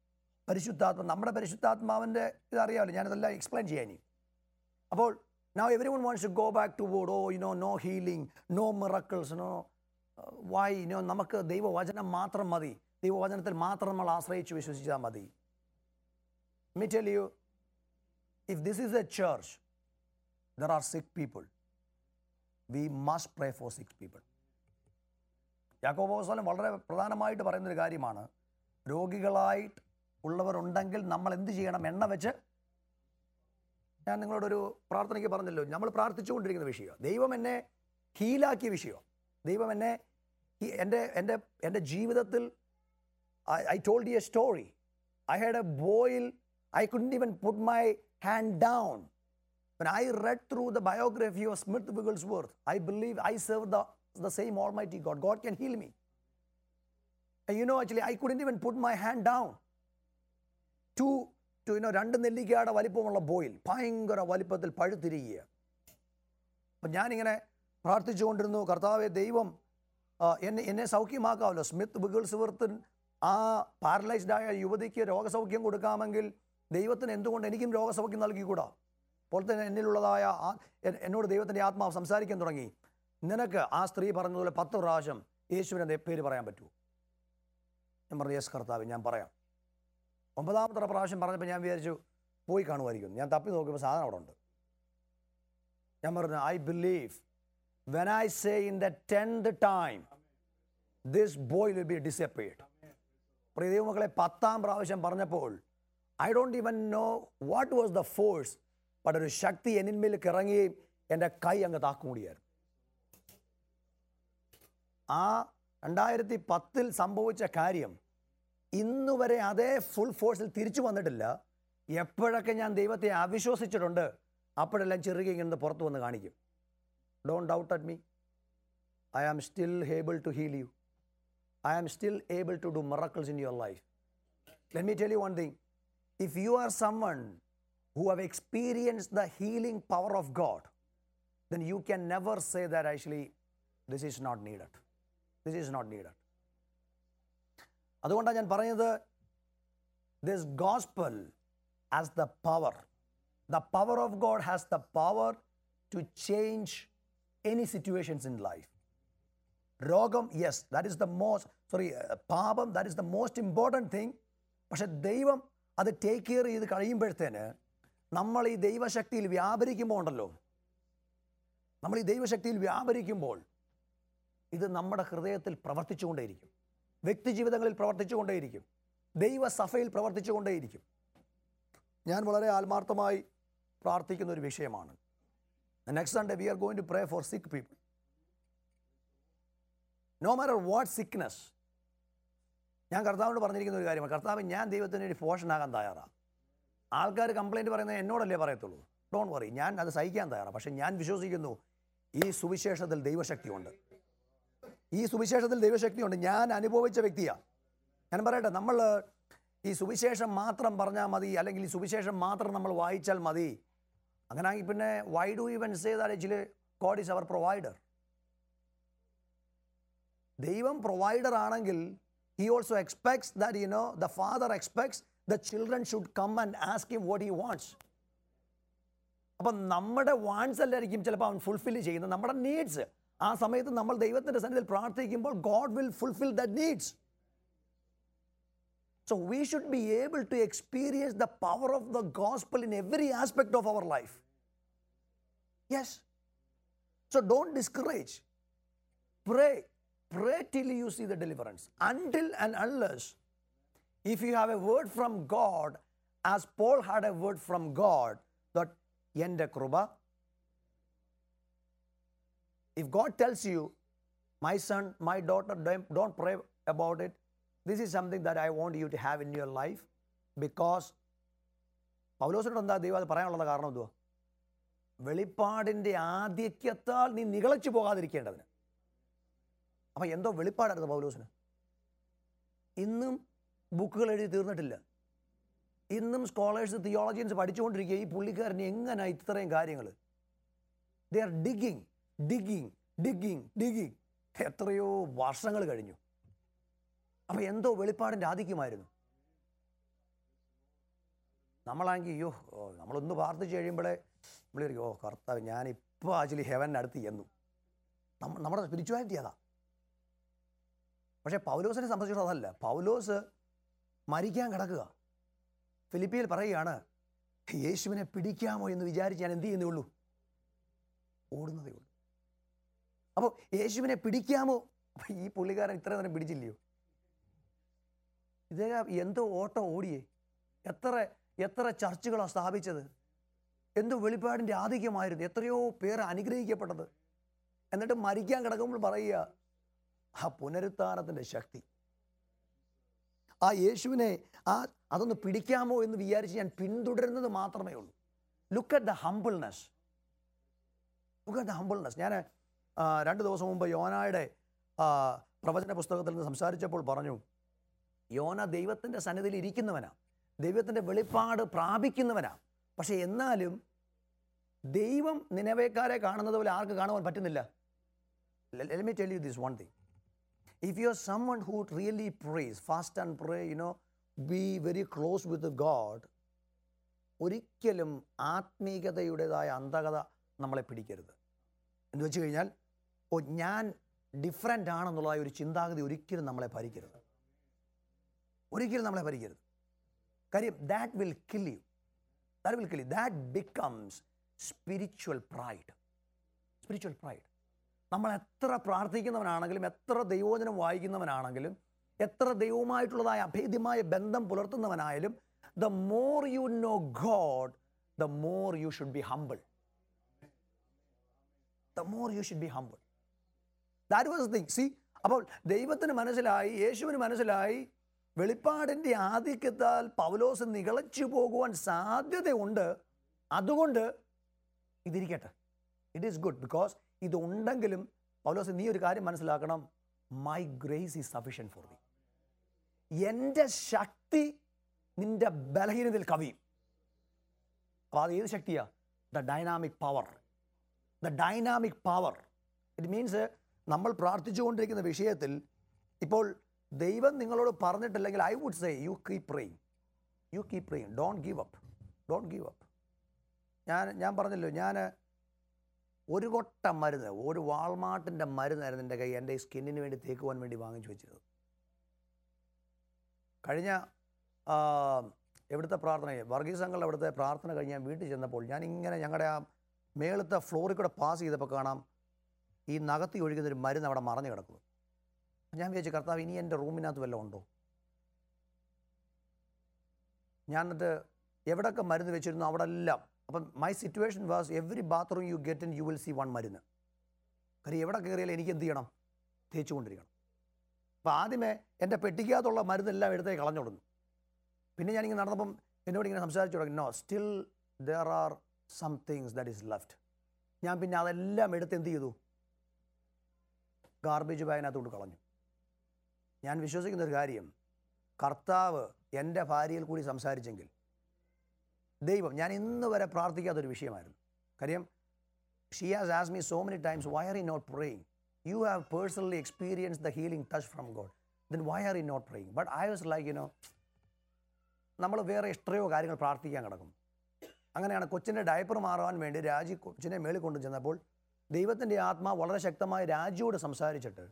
പരിശുദ്ധാത്മ നമ്മുടെ പരിശുദ്ധാത്മാവിൻ്റെ ഇതറിയാമല്ലോ ഞാനിതെല്ലാം എക്സ്പ്ലെയിൻ ചെയ്യാൻ ഇനി അപ്പോൾ now everyone wants to go back to word oh you know no healing no miracles no uh, why you know നമുക്ക് ദൈവവചനം മാത്രം മതി ദൈവവചനത്തിൽ മാത്രം നമ്മൾ ആശ്രയിച്ച് വിശ്വസിച്ചാൽ മതി me tell you if this is a church there are sick people we must pray for sick people യാക്കോബോസ്വലം വളരെ പ്രധാനമായിട്ട് പറയുന്നൊരു കാര്യമാണ് രോഗികളായിട്ട് ഉള്ളവരുണ്ടെങ്കിൽ നമ്മൾ എന്ത് ചെയ്യണം എണ്ണ വെച്ച് ഞാൻ നിങ്ങളോടൊരു പ്രാർത്ഥനയ്ക്ക് പറഞ്ഞല്ലോ നമ്മൾ പ്രാർത്ഥിച്ചുകൊണ്ടിരിക്കുന്ന വിഷയം ദൈവം എന്നെ ഹീലാക്കിയ വിഷയം ദൈവം എന്നെ ഈ- എൻ്റെ എൻ്റെ എൻ്റെ ജീവിതത്തിൽ I told you a story I had a boil I couldn't even put my hand down When I read through the biography of Smith Wigglesworth, I believe I serve the, the same Almighty God. God can heal me. And you know, actually, I couldn't even put my hand down. Two two you know രണ്ട് നെല്ലിക്കയുടെ വലിപ്പമുള്ള ബോയിൽ ഭയങ്കര വലിപ്പത്തിൽ പഴുത്തിരിക്കുക അപ്പം ഞാനിങ്ങനെ പ്രാർത്ഥിച്ചുകൊണ്ടിരുന്നു കർത്താവെ ദൈവം ആ, എന്നെ എന്നെ സൗഖ്യമാക്കാമല്ലോ സ്മിത്ത് ബിഗിൾസ്വർത്തിന് ആ പാരലൈസ്ഡ് ആയ യുവതിക്ക് രോഗസൗഖ്യം കൊടുക്കാമെങ്കിൽ ദൈവത്തിന് എന്തുകൊണ്ട് എനിക്കും രോഗസൗഖ്യം നൽകിക്കൂടാ അപ്പോൾ തന്നെ എന്നിലുള്ളതായ ആ എൻ- എന്നോട് ദൈവത്തിൻ്റെ ആത്മാവ് സംസാരിക്കാൻ തുടങ്ങി നിനക്ക് ആ സ്ത്രീ പറഞ്ഞതുപോലെ പത്ത് പ്രാവശ്യം യേശുവിനെ പേര് പറയാൻ പറ്റുമോ ഞാൻ പറഞ്ഞു യെസ് കർത്താവ് ഞാൻ പറയാം ഒമ്പതാമത്തെ പ്രാവശ്യം പറഞ്ഞപ്പോൾ ഞാൻ വിചാരിച്ചു പോയി കാണുമായിരിക്കും ഞാൻ തപ്പി നോക്കിയപ്പോൾ സാധനം അവിടെ ഉണ്ട് ഞാൻ പറഞ്ഞു I believe when I say in the tenth time this boy will be disappeared പ്രിയ ദൈവമക്കളെ പത്താം പ്രാവശ്യം പറഞ്ഞപ്പോൾ I don't even know what was the force but ഒരു ശക്തി എന്നിന്മേലേക്ക് ഇറങ്ങുകയും എൻ്റെ കൈ അങ്ങ് താക്കുകൂടിയായിരുന്നു ആ രണ്ടായിരത്തി പത്തിൽ സംഭവിച്ച കാര്യം ഇന്ന് വരെ അതേ ഫുൾ ഫോഴ്സിൽ തിരിച്ചു വന്നിട്ടില്ല എപ്പോഴൊക്കെ ഞാൻ ദൈവത്തെ അവിശ്വസിച്ചിട്ടുണ്ട് അപ്പോഴെല്ലാം ചെറുകി ഇങ്ങനെ പുറത്തു വന്ന് കാണിക്കും don't doubt at me I am still able to heal you I am still able to do miracles in your life let me tell you one thing if you are someone who have experienced the healing power of God, then you can never say that actually this is not needed. This is not needed. അതുകൊണ്ടാണ് ഞാൻ പറഞ്ഞത് this gospel as the power the power of God has the power to change any situations in life രോഗം yes that is the most sorry പാപം that is the most important thing പക്ഷെ ദൈവം അത് ടേക്ക് കെയർ ചെയ്ത് കഴിയുമ്പോഴത്തേന് നമ്മൾ ഈ ദൈവശക്തിയിൽ വ്യാപരിക്കുമ്പോൾ ഉണ്ടല്ലോ നമ്മൾ ഈ ദൈവശക്തിയിൽ വ്യാപരിക്കുമ്പോൾ ഇത് നമ്മുടെ ഹൃദയത്തിൽ പ്രവർത്തിച്ചുകൊണ്ടേയിരിക്കും വ്യക്തി ജീവിതങ്ങളിൽ പ്രവർത്തിച്ചുകൊണ്ടേയിരിക്കും ദൈവസഭയിൽ പ്രവർത്തിച്ചുകൊണ്ടേയിരിക്കും ഞാൻ വളരെ ആത്മാർത്ഥമായി പ്രാർത്ഥിക്കുന്ന ഒരു വിഷയമാണ് next Sunday we are going to pray for sick people no matter what sickness ഞാൻ കർത്താവിനോട് പറഞ്ഞിരിക്കുന്ന ഒരു കാര്യമാണ് കർത്താവ് ഞാൻ ദൈവത്തിന് ഒരു പോഷനാകാൻ തയ്യാറാണ് ആൾക്കാർ കംപ്ലൈൻറ്റ് പറയുന്നത് എന്നോടല്ലേ പറയത്തുള്ളൂ ഡോൺ വറി ഞാൻ അത് സഹിക്കാൻ തയ്യാറാണ് പക്ഷെ ഞാൻ വിശ്വസിക്കുന്നു ഈ സുവിശേഷത്തിൽ ദൈവശക്തിയുണ്ട് ഈ സുവിശേഷത്തിൽ ദൈവശക്തിയുണ്ട് ഞാൻ അനുഭവിച്ച വ്യക്തിയാണ് ഞാൻ പറയട്ടെ നമ്മൾ ഈ സുവിശേഷം മാത്രം പറഞ്ഞാൽ മതി അല്ലെങ്കിൽ ഈ സുവിശേഷം മാത്രം നമ്മൾ വായിച്ചാൽ മതി അങ്ങനെയാണെങ്കിൽ പിന്നെ why do even say that actually God is our provider ദൈവം പ്രൊവൈഡർ ആണെങ്കിൽ he also expects that you know the father expects the children should come and ask him what he wants അപ്പം നമ്മുടെ വാൺസ് അല്ലായിരിക്കും ചിലപ്പോൾ അവൻ ഫുൾഫിൽ ചെയ്യുന്നത് നമ്മുടെ നീഡ്സ് ആ സമയത്ത് നമ്മൾ ദൈവത്തിൻ്റെ സന്നിധിയിൽ പ്രാർത്ഥിക്കുമ്പോൾ God will fulfil the needs so we should be able to experience the power of the gospel in every aspect of our life yes so don't discourage pray pray till you see the deliverance until and unless if you have a word from god as paul had a word from god that yende kruba if god tells you my son my daughter don't, don't pray about it this is something that i want you to have in your life because പൗലോസിനോട് എന്താ ദൈവം അത് പറയാനുള്ള കാരണം എന്തുവാ വെളിപ്പാടിൻ്റെ ആധിക്യത്താൽ നീ നികളച്ചു പോകാതിരിക്കേണ്ടതിന് അപ്പം എന്തോ വെളിപ്പാടായിരുന്നു പൗലോസിന് ഇന്നും ബുക്കുകൾ എഴുതി തീർന്നിട്ടില്ല ഇന്നും സ്കോളേഴ്സ് തിയോളജിയൻസ് പഠിച്ചുകൊണ്ടിരിക്കുക ഈ പുള്ളിക്കാരന് എങ്ങനെ ഇത്രയും കാര്യങ്ങൾ they are digging digging digging digging എത്രയോ വർഷങ്ങൾ കഴിഞ്ഞു അപ്പം എന്തോ വെളിപ്പാടിൻ്റെ ആധിക്യമായിരുന്നു നമ്മളാണെങ്കിൽ അയ്യോ ഓ, നമ്മളൊന്ന് പ്രാർത്ഥിച്ച് കഴിയുമ്പോഴേ നമ്മൾ വിചാരിക്കും, ഓ കർത്താവ് ഞാനിപ്പോൾ ആക്ച്വലി ഹെവൻ്റെ അടുത്ത് ചെന്നു നമ്മ നമ്മുടെ സ്പിരിച്വാലിറ്റി അതാ പക്ഷേ പൗലോസിനെ സംബന്ധിച്ചിടത്തോളം അതല്ല പൗലോസ് മരിക്കാൻ കിടക്കുക ഫിലിപ്പിയിൽ പറയുകയാണ് യേശുവിനെ പിടിക്കാമോ എന്ന് വിചാരിച്ച് ഞാൻ എന്ത് ചെയ്യുന്നേ ഉള്ളൂ ഓടുന്നതേ ഉള്ളൂ അപ്പോൾ യേശുവിനെ പിടിക്കാമോ അപ്പോൾ ഈ പുള്ളിക്കാരൻ ഇത്ര നേരം പിടിച്ചില്ലയോ ഇദ്ദേഹം എന്തോ ഓട്ടം ഓടിയേ എത്ര എത്ര ചർച്ചുകളാണ് സ്ഥാപിച്ചത് എന്തോ വെളിപ്പാടിൻ്റെ ആധിക്യമായിരുന്നു എത്രയോ പേർ അനുഗ്രഹിക്കപ്പെട്ടത് എന്നിട്ട് മരിക്കാൻ കിടക്കുമ്പോൾ പറയുക ആ പുനരുത്ഥാനത്തിൻ്റെ ശക്തി ആ യേശുവിനെ ആ അതൊന്ന് പിടിക്കാമോ എന്ന് വിചാരിച്ച് ഞാൻ പിന്തുടരുന്നത് മാത്രമേ ഉള്ളൂ look at the humbleness look at the humbleness ഞാൻ ആ, രണ്ട് ദിവസം മുമ്പ് യോനായുടെ ആ, പ്രവചന പുസ്തകത്തിൽ നിന്ന് സംസാരിച്ചപ്പോൾ പറഞ്ഞു യോന ദൈവത്തിൻ്റെ സന്നിധിയിൽ ഇരിക്കുന്നവനാ ദൈവത്തിൻ്റെ വെളിപ്പാട് പ്രാപിക്കുന്നവനാ പക്ഷേ എന്നാലും ദൈവം നിലവേക്കാരെ കാണുന്നത് പോലെ ആർക്ക് കാണുവാൻ പറ്റുന്നില്ല let me tell you this one thing if you are someone who really prays, fast and pray, you know, be very close with God, ഒരിക്കലും ആത്മീകതയുടേതായ അന്ധകത നമ്മളെ പിടിക്കരുത് എന്ന് വെച്ച് കഴിഞ്ഞാൽ ഓ ഞാൻ ഡിഫറെൻ്റ് ആണെന്നുള്ളതായ ഒരു ചിന്താഗതി ഒരിക്കലും നമ്മളെ ഭരിക്കരുത് ഒരിക്കലും നമ്മളെ ഭരിക്കരുത് കാര്യം that will kill you that will kill you that becomes spiritual pride spiritual pride നമ്മൾ എത്ര പ്രാർത്ഥിക്കുന്നവനാണെങ്കിലും എത്ര ദൈവോചനം വായിക്കുന്നവനാണെങ്കിലും എത്ര ദൈവവുമായിട്ടുള്ളതായ അഭേദ്യമായ ബന്ധം പുലർത്തുന്നവനായാലും the more you know God the more you should be humble the more you should be humble that was thing see അപ്പോൾ ദൈവത്തിന് മനസ്സിലായി യേശുവിന് മനസ്സിലായി വെളിപ്പാടിൻ്റെ ആധിക്യത്താൽ പൗലോസ് നികളച്ചു പോകുവാൻ സാധ്യതയുണ്ട് അതുകൊണ്ട് ഇതിരിക്കട്ടെ ഇറ്റ് ഈസ് ഗുഡ് ബിക്കോസ് ഇതുണ്ടെങ്കിലും പൗലോസ് നീ ഒരു കാര്യം മനസ്സിലാക്കണം my grace is sufficient for the എൻ്റെ ശക്തി നിന്റെ ബലഹീനതയിൽ കവിയും അപ്പോൾ അത് ഏത് ശക്തിയാ the dynamic power the dynamic power it means നമ്മൾ പ്രാർത്ഥിച്ചുകൊണ്ടിരിക്കുന്ന വിഷയത്തിൽ ഇപ്പോൾ ദൈവം നിങ്ങളോട് പറഞ്ഞിട്ടില്ലെങ്കിൽ I would say you keep praying you keep praying don't give up don't give up ഞാൻ ഞാൻ പറഞ്ഞല്ലോ ഞാൻ ഒരു കൊട്ട മരുന്ന് ഒരു വാൾമാർട്ടിൻ്റെ മരുന്നായിരുന്നു എൻ്റെ കൈ എൻ്റെ സ്കിന്നിന് വേണ്ടി തേക്കുവാൻ വേണ്ടി വാങ്ങിച്ചു വെച്ചിരുന്നത് കഴിഞ്ഞ ആ, എവിടുത്തെ പ്രാർത്ഥന വർഗീസ് സംഘങ്ങളുടെ അവിടുത്തെ പ്രാർത്ഥന കഴിഞ്ഞ് ഞാൻ വീട്ടിൽ ചെന്നപ്പോൾ ഞാൻ ഇങ്ങനെ ഞങ്ങളുടെ ആ മേളത്തെ ഫ്ലോറിൽ കൂടെ പാസ് ചെയ്തപ്പോൾ കാണാം ഈ നകത്തി ഒഴുകുന്ന ഒരു മരുന്ന് അവിടെ മറഞ്ഞു കിടക്കുന്നു ഞാൻ വിചാരിച്ചു കർത്താവ് ഇനി എൻ്റെ റൂമിനകത്ത് വല്ലതും ഉണ്ടോ ഞാൻ എന്നിട്ട് എവിടെയൊക്കെ മരുന്ന് വെച്ചിരുന്നു അവിടെ എല്ലാം അപ്പം my situation was every bathroom you get in you will see one മരുന്ന് കാര്യം എവിടെ കയറിയാലും എനിക്ക് എന്ത് ചെയ്യണം തേച്ചുകൊണ്ടിരിക്കണം അപ്പോൾ ആദ്യമേ എൻ്റെ പെട്ടിക്കകത്തുള്ള മരുന്നെല്ലാം എടുത്തേ കളഞ്ഞോടുന്നു പിന്നെ ഞാനിങ്ങനെ നടന്നപ്പം എന്നോട് ഇങ്ങനെ സംസാരിച്ചു തുടങ്ങി no still there are some things that is left ഞാൻ പിന്നെ അതെല്ലാം എടുത്ത് എന്ത് ചെയ്തു ഗാർബേജ് ബാഗിനകത്തോട്ട് കളഞ്ഞു ഞാൻ വിശ്വസിക്കുന്ന ഒരു കാര്യം കർത്താവ് എൻ്റെ ഭാര്യയിൽ കൂടി സംസാരിച്ചെങ്കിൽ ദൈവം ഞാൻ ഇന്ന് വരെ പ്രാർത്ഥിക്കാത്തൊരു വിഷയമായിരുന്നു കാര്യം ഷീ ഹാസ് ആസ് me so many times why are you not praying you have personally experience the healing touch from God then why are you not praying but I was like you know നമ്മൾ വേറെ എത്രയോ കാര്യങ്ങൾ പ്രാർത്ഥിക്കാൻ കിടക്കും അങ്ങനെയാണ് കൊച്ചിൻ്റെ ഡയപ്പർ മാറാൻ വേണ്ടി രാജി കൊച്ചിനെ മേളിൽ കൊണ്ടു ചെന്നപ്പോൾ ദൈവത്തിൻ്റെ ആത്മാ വളരെ ശക്തമായി രാജിയോട് സംസാരിച്ചിട്ട്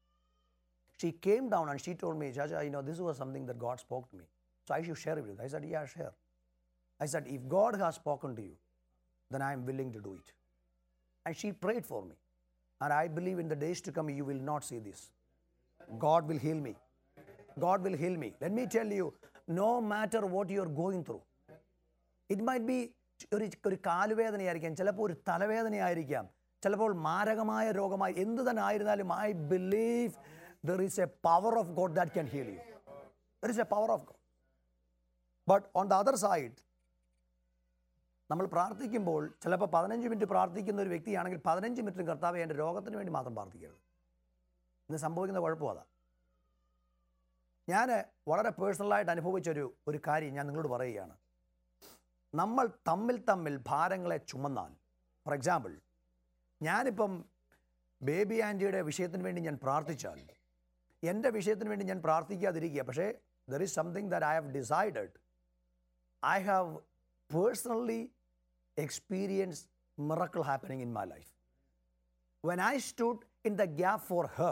she came down and she told me ചാച്ച I know this was something that God spoke to me so I should share with I said yeah share I said, if God has spoken to you, then I am willing to do it. And she prayed for me. And I believe in the days to come, you will not see this. God will heal me. God will heal me. Let me tell you, no matter what you are going through, it might be ഒരു ഒരു കാലുവേദനയായിരിക്കാം ചിലപ്പോൾ ഒരു തലവേദനയായിരിക്കാം ചിലപ്പോൾ മാരകമായ രോഗമായി എന്ത് തന്നെ ആയിരുന്നാലും I believe there is a power of God that can heal you there is a power of God but on the other side നമ്മൾ പ്രാർത്ഥിക്കുമ്പോൾ ചിലപ്പോൾ പതിനഞ്ച് മിനിറ്റ് പ്രാർത്ഥിക്കുന്ന ഒരു വ്യക്തിയാണെങ്കിൽ പതിനഞ്ച് മിനിറ്റ് കർത്താവ് എൻ്റെ രോഗത്തിന് വേണ്ടി മാത്രം പ്രാർത്ഥിക്കരുത് ഇന്ന് സംഭവിക്കുന്ന കുഴപ്പം അതാ ഞാൻ വളരെ പേഴ്സണലായിട്ട് അനുഭവിച്ചൊരു ഒരു കാര്യം ഞാൻ നിങ്ങളോട് പറയുകയാണ് നമ്മൾ തമ്മിൽ തമ്മിൽ ഭാരങ്ങളെ ചുമന്നാൽ ഫോർ എക്സാമ്പിൾ ഞാനിപ്പം ബേബി ആൻറ്റിയുടെ വിഷയത്തിന് വേണ്ടി ഞാൻ പ്രാർത്ഥിച്ചാൽ എൻ്റെ വിഷയത്തിന് വേണ്ടി ഞാൻ പ്രാർത്ഥിക്കാതിരിക്കുക പക്ഷേ there is something that I have decided I have personally experienced miracle happening in my life. When I stood in the gap for her,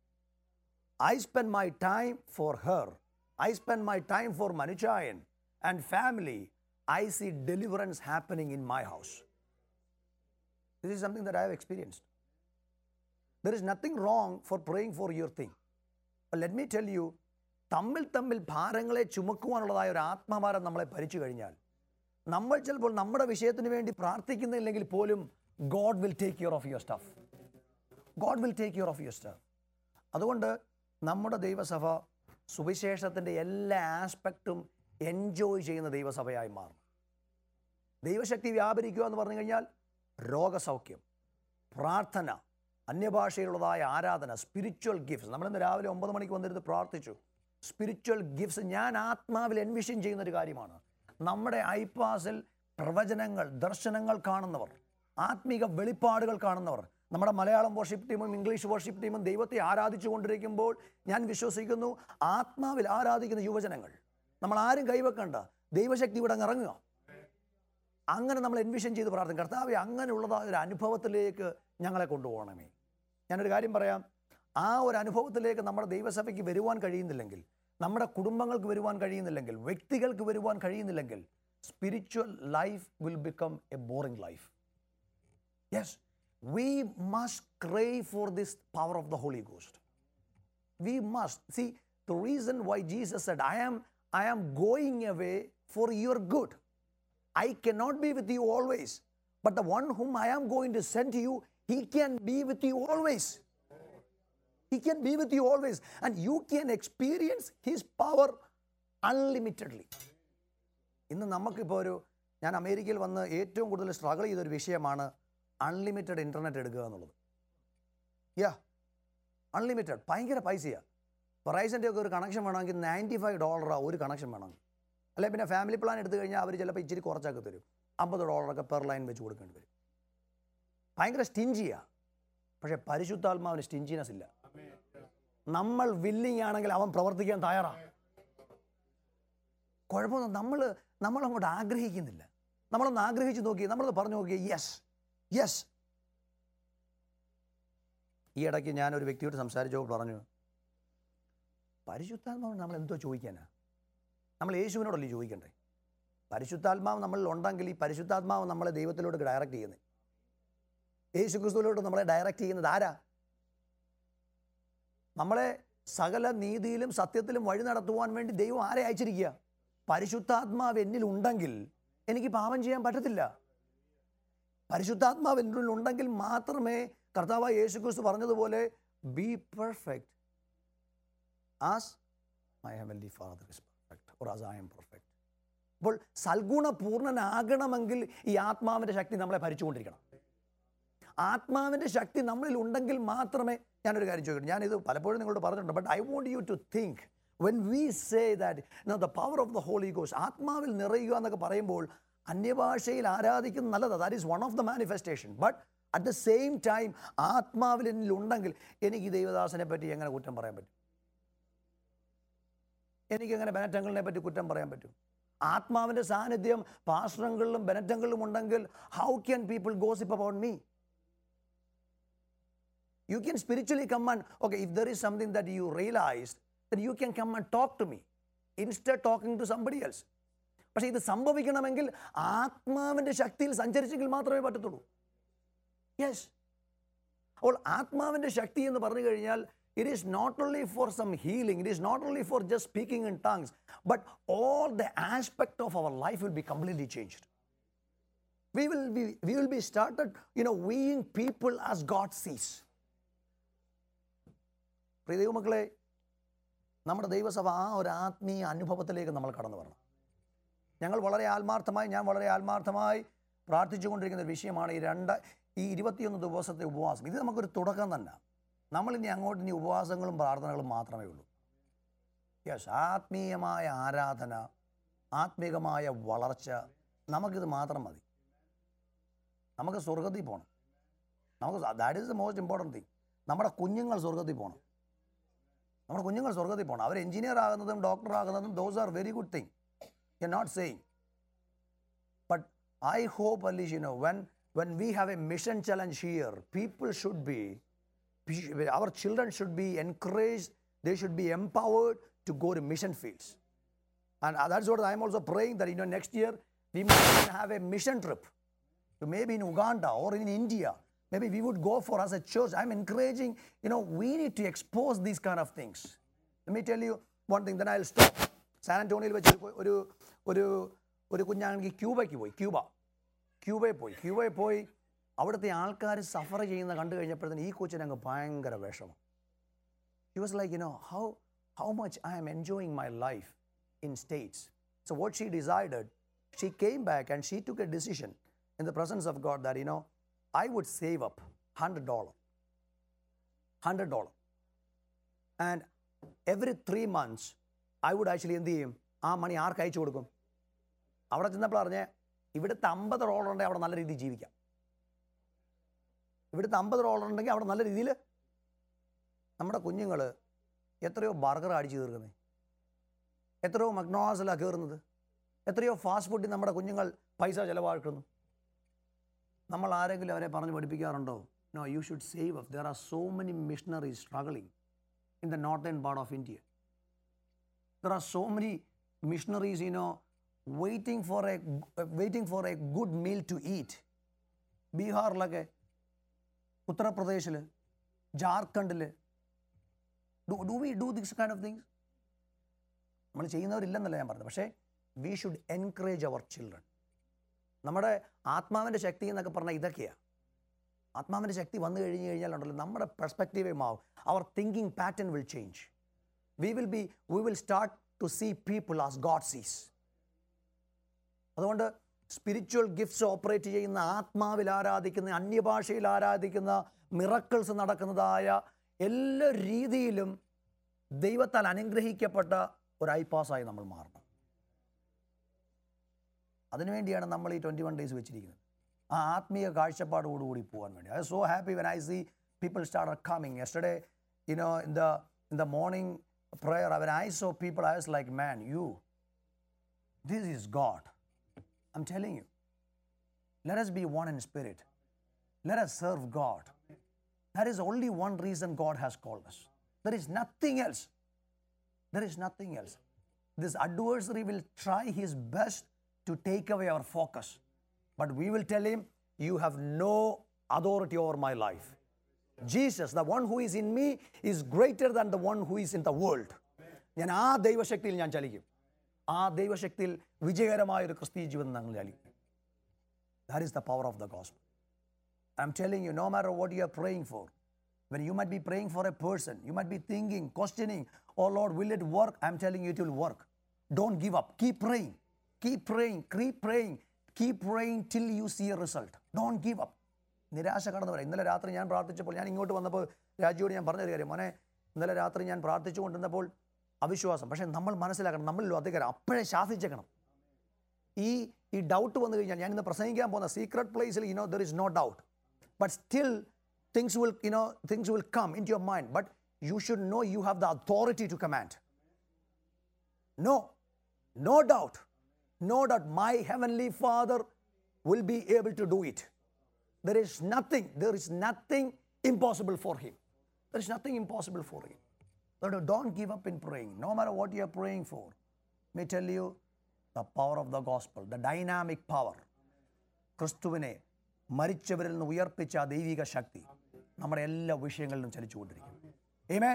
I spent my time for her. I spent my time for Manichayan and family. I see deliverance happening in my house. This is something that I have experienced. There is nothing wrong for praying for your thing. But let me tell you, തമ്മിൽ തമ്മിൽ ഭാരങ്ങളെ ചുമക്കുവാനുള്ളതായ ഒരു ആത്മഭാരം നമ്മളെ ഭരിച്ചു കഴിഞ്ഞാൽ നമ്മൾ ചിലപ്പോൾ നമ്മുടെ വിഷയത്തിന് വേണ്ടി പ്രാർത്ഥിക്കുന്നില്ലെങ്കിൽ പോലും God will take care of your stuff God will take care of your stuff അതുകൊണ്ട് നമ്മുടെ ദൈവസഭ സുവിശേഷത്തിൻ്റെ എല്ലാ ആസ്പെക്റ്റും എൻജോയ് ചെയ്യുന്ന ദൈവസഭയായി മാറും ദൈവശക്തി വ്യാപരിക്കുക എന്ന് പറഞ്ഞു കഴിഞ്ഞാൽ രോഗസൗഖ്യം പ്രാർത്ഥന അന്യഭാഷയിലുള്ളതായ ആരാധന സ്പിരിച്വൽ ഗിഫ്റ്റ്സ് നമ്മളിന്ന് രാവിലെ ഒമ്പത് മണിക്ക് വന്നിരുന്ന് പ്രാർത്ഥിച്ചു സ്പിരിച്വൽ ഗിഫ്റ്റ്സ് ഞാൻ ആത്മാവിൽ എൻവിഷൻ ചെയ്യുന്ന ഒരു കാര്യമാണ് നമ്മുടെ ഐപാസിൽ പ്രവചനങ്ങൾ ദർശനങ്ങൾ കാണുന്നവർ ആത്മീക വെളിപ്പാടുകൾ കാണുന്നവർ നമ്മുടെ മലയാളം വർഷിപ്പ് ടീമും ഇംഗ്ലീഷ് വർഷിപ്പ് ടീമും ദൈവത്തെ ആരാധിച്ചു കൊണ്ടിരിക്കുമ്പോൾ ഞാൻ വിശ്വസിക്കുന്നു ആത്മാവിൽ ആരാധിക്കുന്ന യുവജനങ്ങൾ നമ്മൾ ആരും കൈവെക്കണ്ട ദൈവശക്തി ഇവിടെ അങ്ങ് ഇറങ്ങുക അങ്ങനെ നമ്മൾ എൻവിഷൻ ചെയ്ത് പ്രാർത്ഥന കർത്താവെ അങ്ങനെയുള്ളതായ ഒരു അനുഭവത്തിലേക്ക് ഞങ്ങളെ കൊണ്ടുപോകണമേ ഞാനൊരു കാര്യം പറയാം ആ ഒരു അനുഭവത്തിലേക്ക് നമ്മുടെ ദൈവസഭയ്ക്ക് വരുവാൻ കഴിയുന്നില്ലെങ്കിൽ നമ്മുടെ കുടുംബങ്ങൾക്ക് വരുവാൻ കഴിയുന്നില്ലെങ്കിൽ വ്യക്തികൾക്ക് വരുവാൻ കഴിയുന്നില്ലെങ്കിൽ spiritual life will become a boring life yes we must cry for this power of the Holy Ghost we must see the reason why jesus said i am i am going away for your good i cannot be with you always but the one whom i am going to send to you he can be with you always he can be with you always and you can experience his power unlimitedly ഇന്ന് നമുക്കിപ്പോൾ ഒരു ഞാൻ അമേരിക്കയിൽ വന്ന് ഏറ്റവും കൂടുതൽ സ്ട്രഗിൾ ചെയ്തൊരു വിഷയമാണ് അൺലിമിറ്റഡ് ഇൻ്റർനെറ്റ് എടുക്കുക എന്നുള്ളത് യാ അൺലിമിറ്റഡ് ഭയങ്കര പൈസയാണ് വെറൈസൻ്റെ ഒക്കെ ഒരു കണക്ഷൻ വേണമെങ്കിൽ നയൻറ്റി ഫൈവ് ഡോളറാണ് ഒരു കണക്ഷൻ വേണമെങ്കിൽ അല്ലെ പിന്നെ ഫാമിലി പ്ലാൻ എടുത്തു കഴിഞ്ഞാൽ അവർ ചിലപ്പോൾ ഇച്ചിരി കുറച്ചൊക്കെ തരും അമ്പത് ഡോളറൊക്കെ പെർ ലൈൻ വെച്ച് കൊടുക്കേണ്ടി വരും ഭയങ്കര സ്റ്റിഞ്ചിയാണ് പക്ഷേ പരിശുദ്ധാത്മാവിന് സ്റ്റിഞ്ചിനെസ് ഇല്ല നമ്മൾ വില്ലിങ് ആണെങ്കിൽ അവൻ പ്രവർത്തിക്കാൻ തയ്യാറാണ് കുഴപ്പമൊന്നും നമ്മൾ നമ്മളങ്ങോട്ട് ആഗ്രഹിക്കുന്നില്ല നമ്മളൊന്ന് ആഗ്രഹിച്ച് നോക്കി നമ്മളത് പറഞ്ഞു നോക്കി യെസ് യെസ് ഈ ഇടയ്ക്ക് ഞാനൊരു വ്യക്തിയോട് സംസാരിച്ചപ്പോൾ പറഞ്ഞു പരിശുദ്ധാത്മാവ് നമ്മൾ എന്തോ ചോദിക്കാനാ നമ്മൾ യേശുവിനോടല്ലേ ചോദിക്കണ്ടേ പരിശുദ്ധാത്മാവ് നമ്മളിൽ ഉണ്ടെങ്കിൽ ഈ പരിശുദ്ധാത്മാവ് നമ്മളെ ദൈവത്തിലോട്ട് ഡയറക്റ്റ് ചെയ്യുന്നത് യേശു ക്രിസ്തുവിലോട്ട് നമ്മളെ ഡയറക്റ്റ് ചെയ്യുന്നത് ആരാ നമ്മളെ സകല നീതിയിലും സത്യത്തിലും വഴി നടത്തുവാൻ വേണ്ടി ദൈവം ആരെ അയച്ചിരിക്കുക പരിശുദ്ധാത്മാവ് എന്നിൽ ഉണ്ടെങ്കിൽ എനിക്ക് പാപം ചെയ്യാൻ പറ്റത്തില്ല പരിശുദ്ധാത്മാവ് എന്നിൽ ഉണ്ടെങ്കിൽ മാത്രമേ കർത്താവായ യേശു ക്രിസ്തു പറഞ്ഞതുപോലെ be perfect as my heavenly father is perfect or as I am perfect അപ്പോൾ സൽഗുണപൂർണ്ണനാകണമെങ്കിൽ ഈ ആത്മാവിൻ്റെ ശക്തി നമ്മളെ ഭരിച്ചുകൊണ്ടിരിക്കണം ആത്മാവിൻ്റെ ശക്തി നമ്മളിൽ ഉണ്ടെങ്കിൽ മാത്രമേ ഞാനൊരു കാര്യം ചോദിക്കട്ടെ ഞാനിത് പലപ്പോഴും നിങ്ങളോട് പറഞ്ഞിട്ടുണ്ട് but I want you to think when we say that the power of the Holy ഗോസ് ആത്മാവിൽ നിറയുക എന്നൊക്കെ പറയുമ്പോൾ അന്യഭാഷയിൽ ആരാധിക്കുന്ന നല്ലതാണ് that is one of the manifestation but at the same time ആത്മാവിൽ എന്നിൽ ഉണ്ടെങ്കിൽ എനിക്ക് ഈ ദൈവദാസനെ പറ്റി എങ്ങനെ കുറ്റം പറയാൻ പറ്റും എനിക്കെങ്ങനെ ബെനറ്റങ്ങളിനെ പറ്റി കുറ്റം പറയാൻ പറ്റും ആത്മാവിൻ്റെ സാന്നിധ്യം പാശ്രങ്ങളിലും ബെനറ്റങ്ങളിലും ഉണ്ടെങ്കിൽ how can people gossip about me you can spiritually come and okay if there is something that you realized then you can come and talk to me instead talking to somebody else പക്ഷേ ഇത് സംഭവിക്കണമെങ്കിൽ ആത്മാവിൻ്റെ ശക്തിയിൽ സഞ്ചരിച്ചെങ്കിൽ മാത്രമേ പറ്റത്തുള്ളൂ യെസ് അപ്പോൾ ആത്മാവിൻ്റെ ശക്തി എന്ന് പറഞ്ഞു കഴിഞ്ഞാൽ it is not only for some healing it is not only for just speaking in tongues but all the aspect of our life will be completely changed we will be we will be started you know seeing people as god sees പ്രിയ ദൈവമക്കളെ നമ്മുടെ ദൈവസഭ ആ ഒരു ആത്മീയ അനുഭവത്തിലേക്ക് നമ്മൾ കടന്നു വരണം ഞങ്ങൾ വളരെ ആത്മാർത്ഥമായി ഞാൻ വളരെ ആത്മാർത്ഥമായി പ്രാർത്ഥിച്ചുകൊണ്ടിരിക്കുന്ന ഒരു വിഷയമാണ് ഈ രണ്ട് ഈ ഇരുപത്തിയൊന്ന് ദിവസത്തെ ഉപവാസം ഇത് നമുക്കൊരു തുടക്കം തന്നെ നമ്മളിനി അങ്ങോട്ട് ഇനി ഉപവാസങ്ങളും പ്രാർത്ഥനകളും മാത്രമേ ഉള്ളൂ യെസ് ആത്മീയമായ ആരാധന ആത്മീകമായ വളർച്ച നമുക്കിത് മാത്രം മതി നമുക്ക് സ്വർഗത്തിൽ പോകണം നമുക്ക് that is the most important thing നമ്മുടെ കുഞ്ഞുങ്ങൾ സ്വർഗത്തിൽ പോകണം നമ്മുടെ കുഞ്ഞുങ്ങൾ സ്വർഗത്തിൽ പോകണം അവർ എഞ്ചിനീയർ ആകുന്നതും ഡോക്ടർ ആകുന്നതും those are very good thing you not saying I hope, at least, you know, when, when we have a mission challenge here, people should be, our children should be encouraged, they should be empowered to go to mission fields. And uh, that's what I'm also praying that, you know, next year we might even have a mission trip to maybe in Uganda or in India. Maybe we would go for as a church. I'm encouraging, you know, we need to expose these kind of things. Let me tell you one thing, then I'll stop. സാൻ ആന്റോണിയിൽ വെച്ച് ഒരു ഒരു ഒരു കുഞ്ഞാണെങ്കിൽ ക്യൂബയ്ക്ക് പോയി ക്യൂബ ക്യൂബയിൽ പോയി ക്യൂബയിൽ പോയി അവിടുത്തെ ആൾക്കാർ സഫർ ചെയ്യുന്ന കണ്ടു കഴിഞ്ഞപ്പോഴത്തേന് ഈ കൊച്ചിന് അങ്ങ് ഭയങ്കര വിഷമം He was like, you know, how, how much I am enjoying my life in States. So, what she decided, she came back and she took a decision in the presence of God that, you know, I would save up $100. $100. And every three months, I would actually എന്ത് ചെയ്യും ആ മണി ആർക്ക് അയച്ചു കൊടുക്കും അവിടെ ചെന്നപ്പോൾ പറഞ്ഞേ ഇവിടുത്തെ അമ്പത് ഡോളർ ഉണ്ടെങ്കിൽ അവിടെ നല്ല രീതിയിൽ ജീവിക്കാം ഇവിടുത്തെ അമ്പത് ഡോളർ ഉണ്ടെങ്കിൽ അവിടെ നല്ല രീതിയിൽ നമ്മുടെ കുഞ്ഞുങ്ങൾ എത്രയോ ബർഗർ അടിച്ചു തീർക്കുന്നത് എത്രയോ മക്നോസിലാണ് കയറുന്നത് എത്രയോ ഫാസ്റ്റ് ഫുഡിൽ നമ്മുടെ കുഞ്ഞുങ്ങൾ പൈസ ചിലവാക്കുന്നു നമ്മൾ ആരെങ്കിലും അവരെ പറഞ്ഞ് പഠിപ്പിക്കാറുണ്ടോ no you should save of there are so many missionaries struggling in the northern part of India there are so many missionaries you know waiting for a waiting for a good meal to eat ബീഹാറിലൊക്കെ ഉത്തർപ്രദേശിൽ ജാർഖണ്ഡിൽ do do we do this kind of things നമ്മൾ ചെയ്യുന്നവരില്ലെന്നല്ല ഞാൻ പറഞ്ഞത് പക്ഷേ we should encourage our children നമ്മുടെ ആത്മാവിൻ്റെ ശക്തി എന്നൊക്കെ പറഞ്ഞാൽ ഇതൊക്കെയാണ് ആത്മാവിൻ്റെ ശക്തി വന്നു കഴിഞ്ഞ് കഴിഞ്ഞാലുണ്ടല്ലോ നമ്മുടെ പെർസ്പെക്റ്റീവേ മാവും our thinking pattern will change we will be we will start to see people as God sees അതുകൊണ്ട് സ്പിരിച്വൽ ഗിഫ്റ്റ്സ് ഓപ്പറേറ്റ് ചെയ്യുന്ന ആത്മാവിൽ ആരാധിക്കുന്ന അന്യഭാഷയിൽ ആരാധിക്കുന്ന മിറക്കിൾസ് നടക്കുന്നതായ എല്ലാ രീതിയിലും ദൈവത്താൽ അനുഗ്രഹിക്കപ്പെട്ട ഒരു ഐപാസായി നമ്മൾ മാറണം അതിനുവേണ്ടിയാണ് നമ്മൾ ഈ ട്വൻറ്റി വൺ ഡേയ്സ് വെച്ചിരിക്കുന്നത് ആ ആത്മീയ കാഴ്ചപ്പാടോടുകൂടി പോകാൻ വേണ്ടി I so happy when I see people start are coming yesterday you know in the in the morning prayer when I saw people I was like man you this is God I am telling you let us be one in spirit let us serve god that is only one reason god has called us there is nothing else there is nothing else this adversary will try his best to take away our focus but we will tell him you have no authority over my life jesus the one who is in me is greater than the one who is in the world ഞാൻ ആ ദൈവശക്തിയിൽ ഞാൻ ചലിക്കും ആ ദൈവശക്തിയിൽ വിജയകരമായ ഒരു ക്രിസ്തീയ ജീവിതം ഞങ്ങൾ ചലിക്കും That is the power of the gospel. I'm telling you, no matter what you are praying for, when you might be praying for a person, you might be thinking, questioning, oh Lord, will it work? I'm telling you, it will work. Don't give up. Keep praying. Keep praying. Keep praying. Keep praying till you see a result. Don't give up. നിരാശ കടന്നു വരാം ഇന്നലെ രാത്രി ഞാൻ പ്രാർത്ഥിച്ചപ്പോൾ ഞാൻ ഇങ്ങോട്ട് വന്നപ്പോൾ രാജുവോട് ഞാൻ പറഞ്ഞൊരു കാര്യം മോനെ ഇന്നലെ രാത്രി ഞാൻ പ്രാർത്ഥിച്ചുകൊണ്ടിരുന്നപ്പോൾ അവിശ്വാസം പക്ഷേ നമ്മൾ മനസ്സിലാക്കണം നമ്മളിലോ അധികാരം അപ്പോഴേ ശാസിച്ചേക്കണം ഈ ഈ ഡൗട്ട് വന്നു കഴിഞ്ഞാൽ ഞാൻ ഇന്ന് പ്രസംഗിക്കാൻ പോകുന്ന സീക്രട്ട് പ്ലേസിൽ you know there is no doubt but still things will you know things will come in your mind but you should no you have the authority to command no no doubt no doubt my heavenly father will be able to do it there is nothing there is nothing impossible for him there is nothing impossible for him don't give up in praying no matter what you are praying for may tell you the power of the gospel the dynamic power ക്രിസ്തുവിനെ മരിച്ചവരിൽ നിന്ന് ഉയർപ്പിച്ച ആ ദൈവിക ശക്തി നമ്മുടെ എല്ലാ വിഷയങ്ങളിലും ചലിച്ചുകൊണ്ടിരിക്കും ഏമേൻ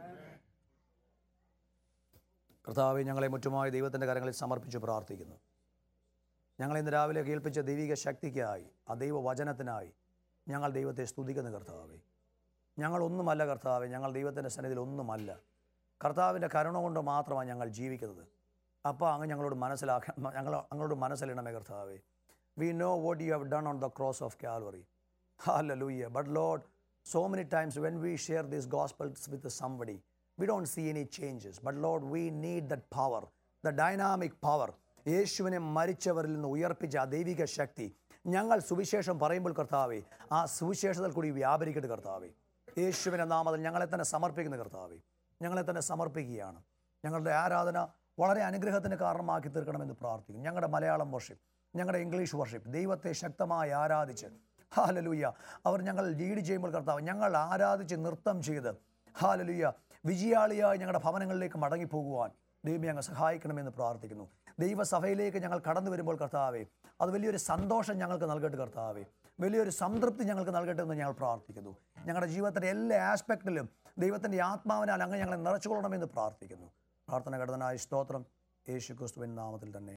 കർത്താവെ ഞങ്ങളെ മുറ്റുമായി ദൈവത്തിൻ്റെ കരങ്ങളിൽ സമർപ്പിച്ച് പ്രാർത്ഥിക്കുന്നു ഞങ്ങളെ ഇന്ന് രാവിലെ കേൾപ്പിച്ച ദൈവിക ശക്തിക്കായി ആ ദൈവവചനത്തിനായി ഞങ്ങൾ ദൈവത്തെ സ്തുതിക്കുന്ന കർത്താവെ ഞങ്ങളൊന്നുമല്ല കർത്താവെ ഞങ്ങൾ ദൈവത്തിൻ്റെ സന്നിധിയിൽ ഒന്നുമല്ല കർത്താവിൻ്റെ കരുണ കൊണ്ട് മാത്രമാണ് ഞങ്ങൾ ജീവിക്കുന്നത് അപ്പോൾ അങ്ങ് ഞങ്ങളോട് മനസ്സിലാക്കാൻ ഞങ്ങൾ അങ്ങോട്ട് മനസ്സിലിടണമേ കർത്താവേ we know what you have done on the cross of Calvary hallelujah but Lord so many times when we share these gospels with somebody we don't see any changes but Lord we need that power the dynamic power യേശുവിനെ മരിച്ചവരിൽ നിന്ന് ഉയർപ്പിച്ച ആ ദൈവിക ശക്തി ഞങ്ങൾ സുവിശേഷം പറയുമ്പോൾ കർത്താവേ ആ സുവിശേഷത്തിൽ കൂടി വ്യാപരിക്കട്ടെ കർത്താവേ യേശുവിൻ്റെ നാമത്തിൽ ഞങ്ങളെ തന്നെ സമർപ്പിക്കുന്ന കർത്താവേ ഞങ്ങളെ തന്നെ സമർപ്പിക്കുകയാണ് ഞങ്ങളുടെ ആരാധന വളരെ അനുഗ്രഹത്തിന് കാരണമാക്കി തീർക്കണമെന്ന് പ്രാർത്ഥിക്കും ഞങ്ങളുടെ മലയാളം വർഷം ഞങ്ങളുടെ ഇംഗ്ലീഷ് വർഷിപ്പ് ദൈവത്തെ ശക്തമായി ആരാധിച്ച് ഹാലലൂയ അവർ ഞങ്ങൾ ലീഡ് ചെയ്യുമ്പോൾ കർത്താവ് ഞങ്ങൾ ആരാധിച്ച് നൃത്തം ചെയ്ത് ഹാലലൂയ വിജയാളിയായി ഞങ്ങളുടെ ഭവനങ്ങളിലേക്ക് മടങ്ങിപ്പോകുവാൻ ദൈവം ഞങ്ങൾ സഹായിക്കണമെന്ന് പ്രാർത്ഥിക്കുന്നു ദൈവസഭയിലേക്ക് ഞങ്ങൾ കടന്നു വരുമ്പോൾ കർത്താവേ അത് വലിയൊരു സന്തോഷം ഞങ്ങൾക്ക് നൽകട്ടെ കർത്താവേ വലിയൊരു സംതൃപ്തി ഞങ്ങൾക്ക് നൽകട്ടെ എന്ന് ഞങ്ങൾ പ്രാർത്ഥിക്കുന്നു ഞങ്ങളുടെ ജീവിതത്തിൻ്റെ എല്ലാ ആസ്പെക്റ്റിലും ദൈവത്തിൻ്റെ ആത്മാവിനാൽ അങ്ങ് ഞങ്ങളെ നിറച്ചുകൊള്ളണമെന്ന് പ്രാർത്ഥിക്കുന്നു പ്രാർത്ഥന ഘടനായ സ്തോത്രം യേശു ക്രിസ്തുവിൻ നാമത്തിൽ തന്നെ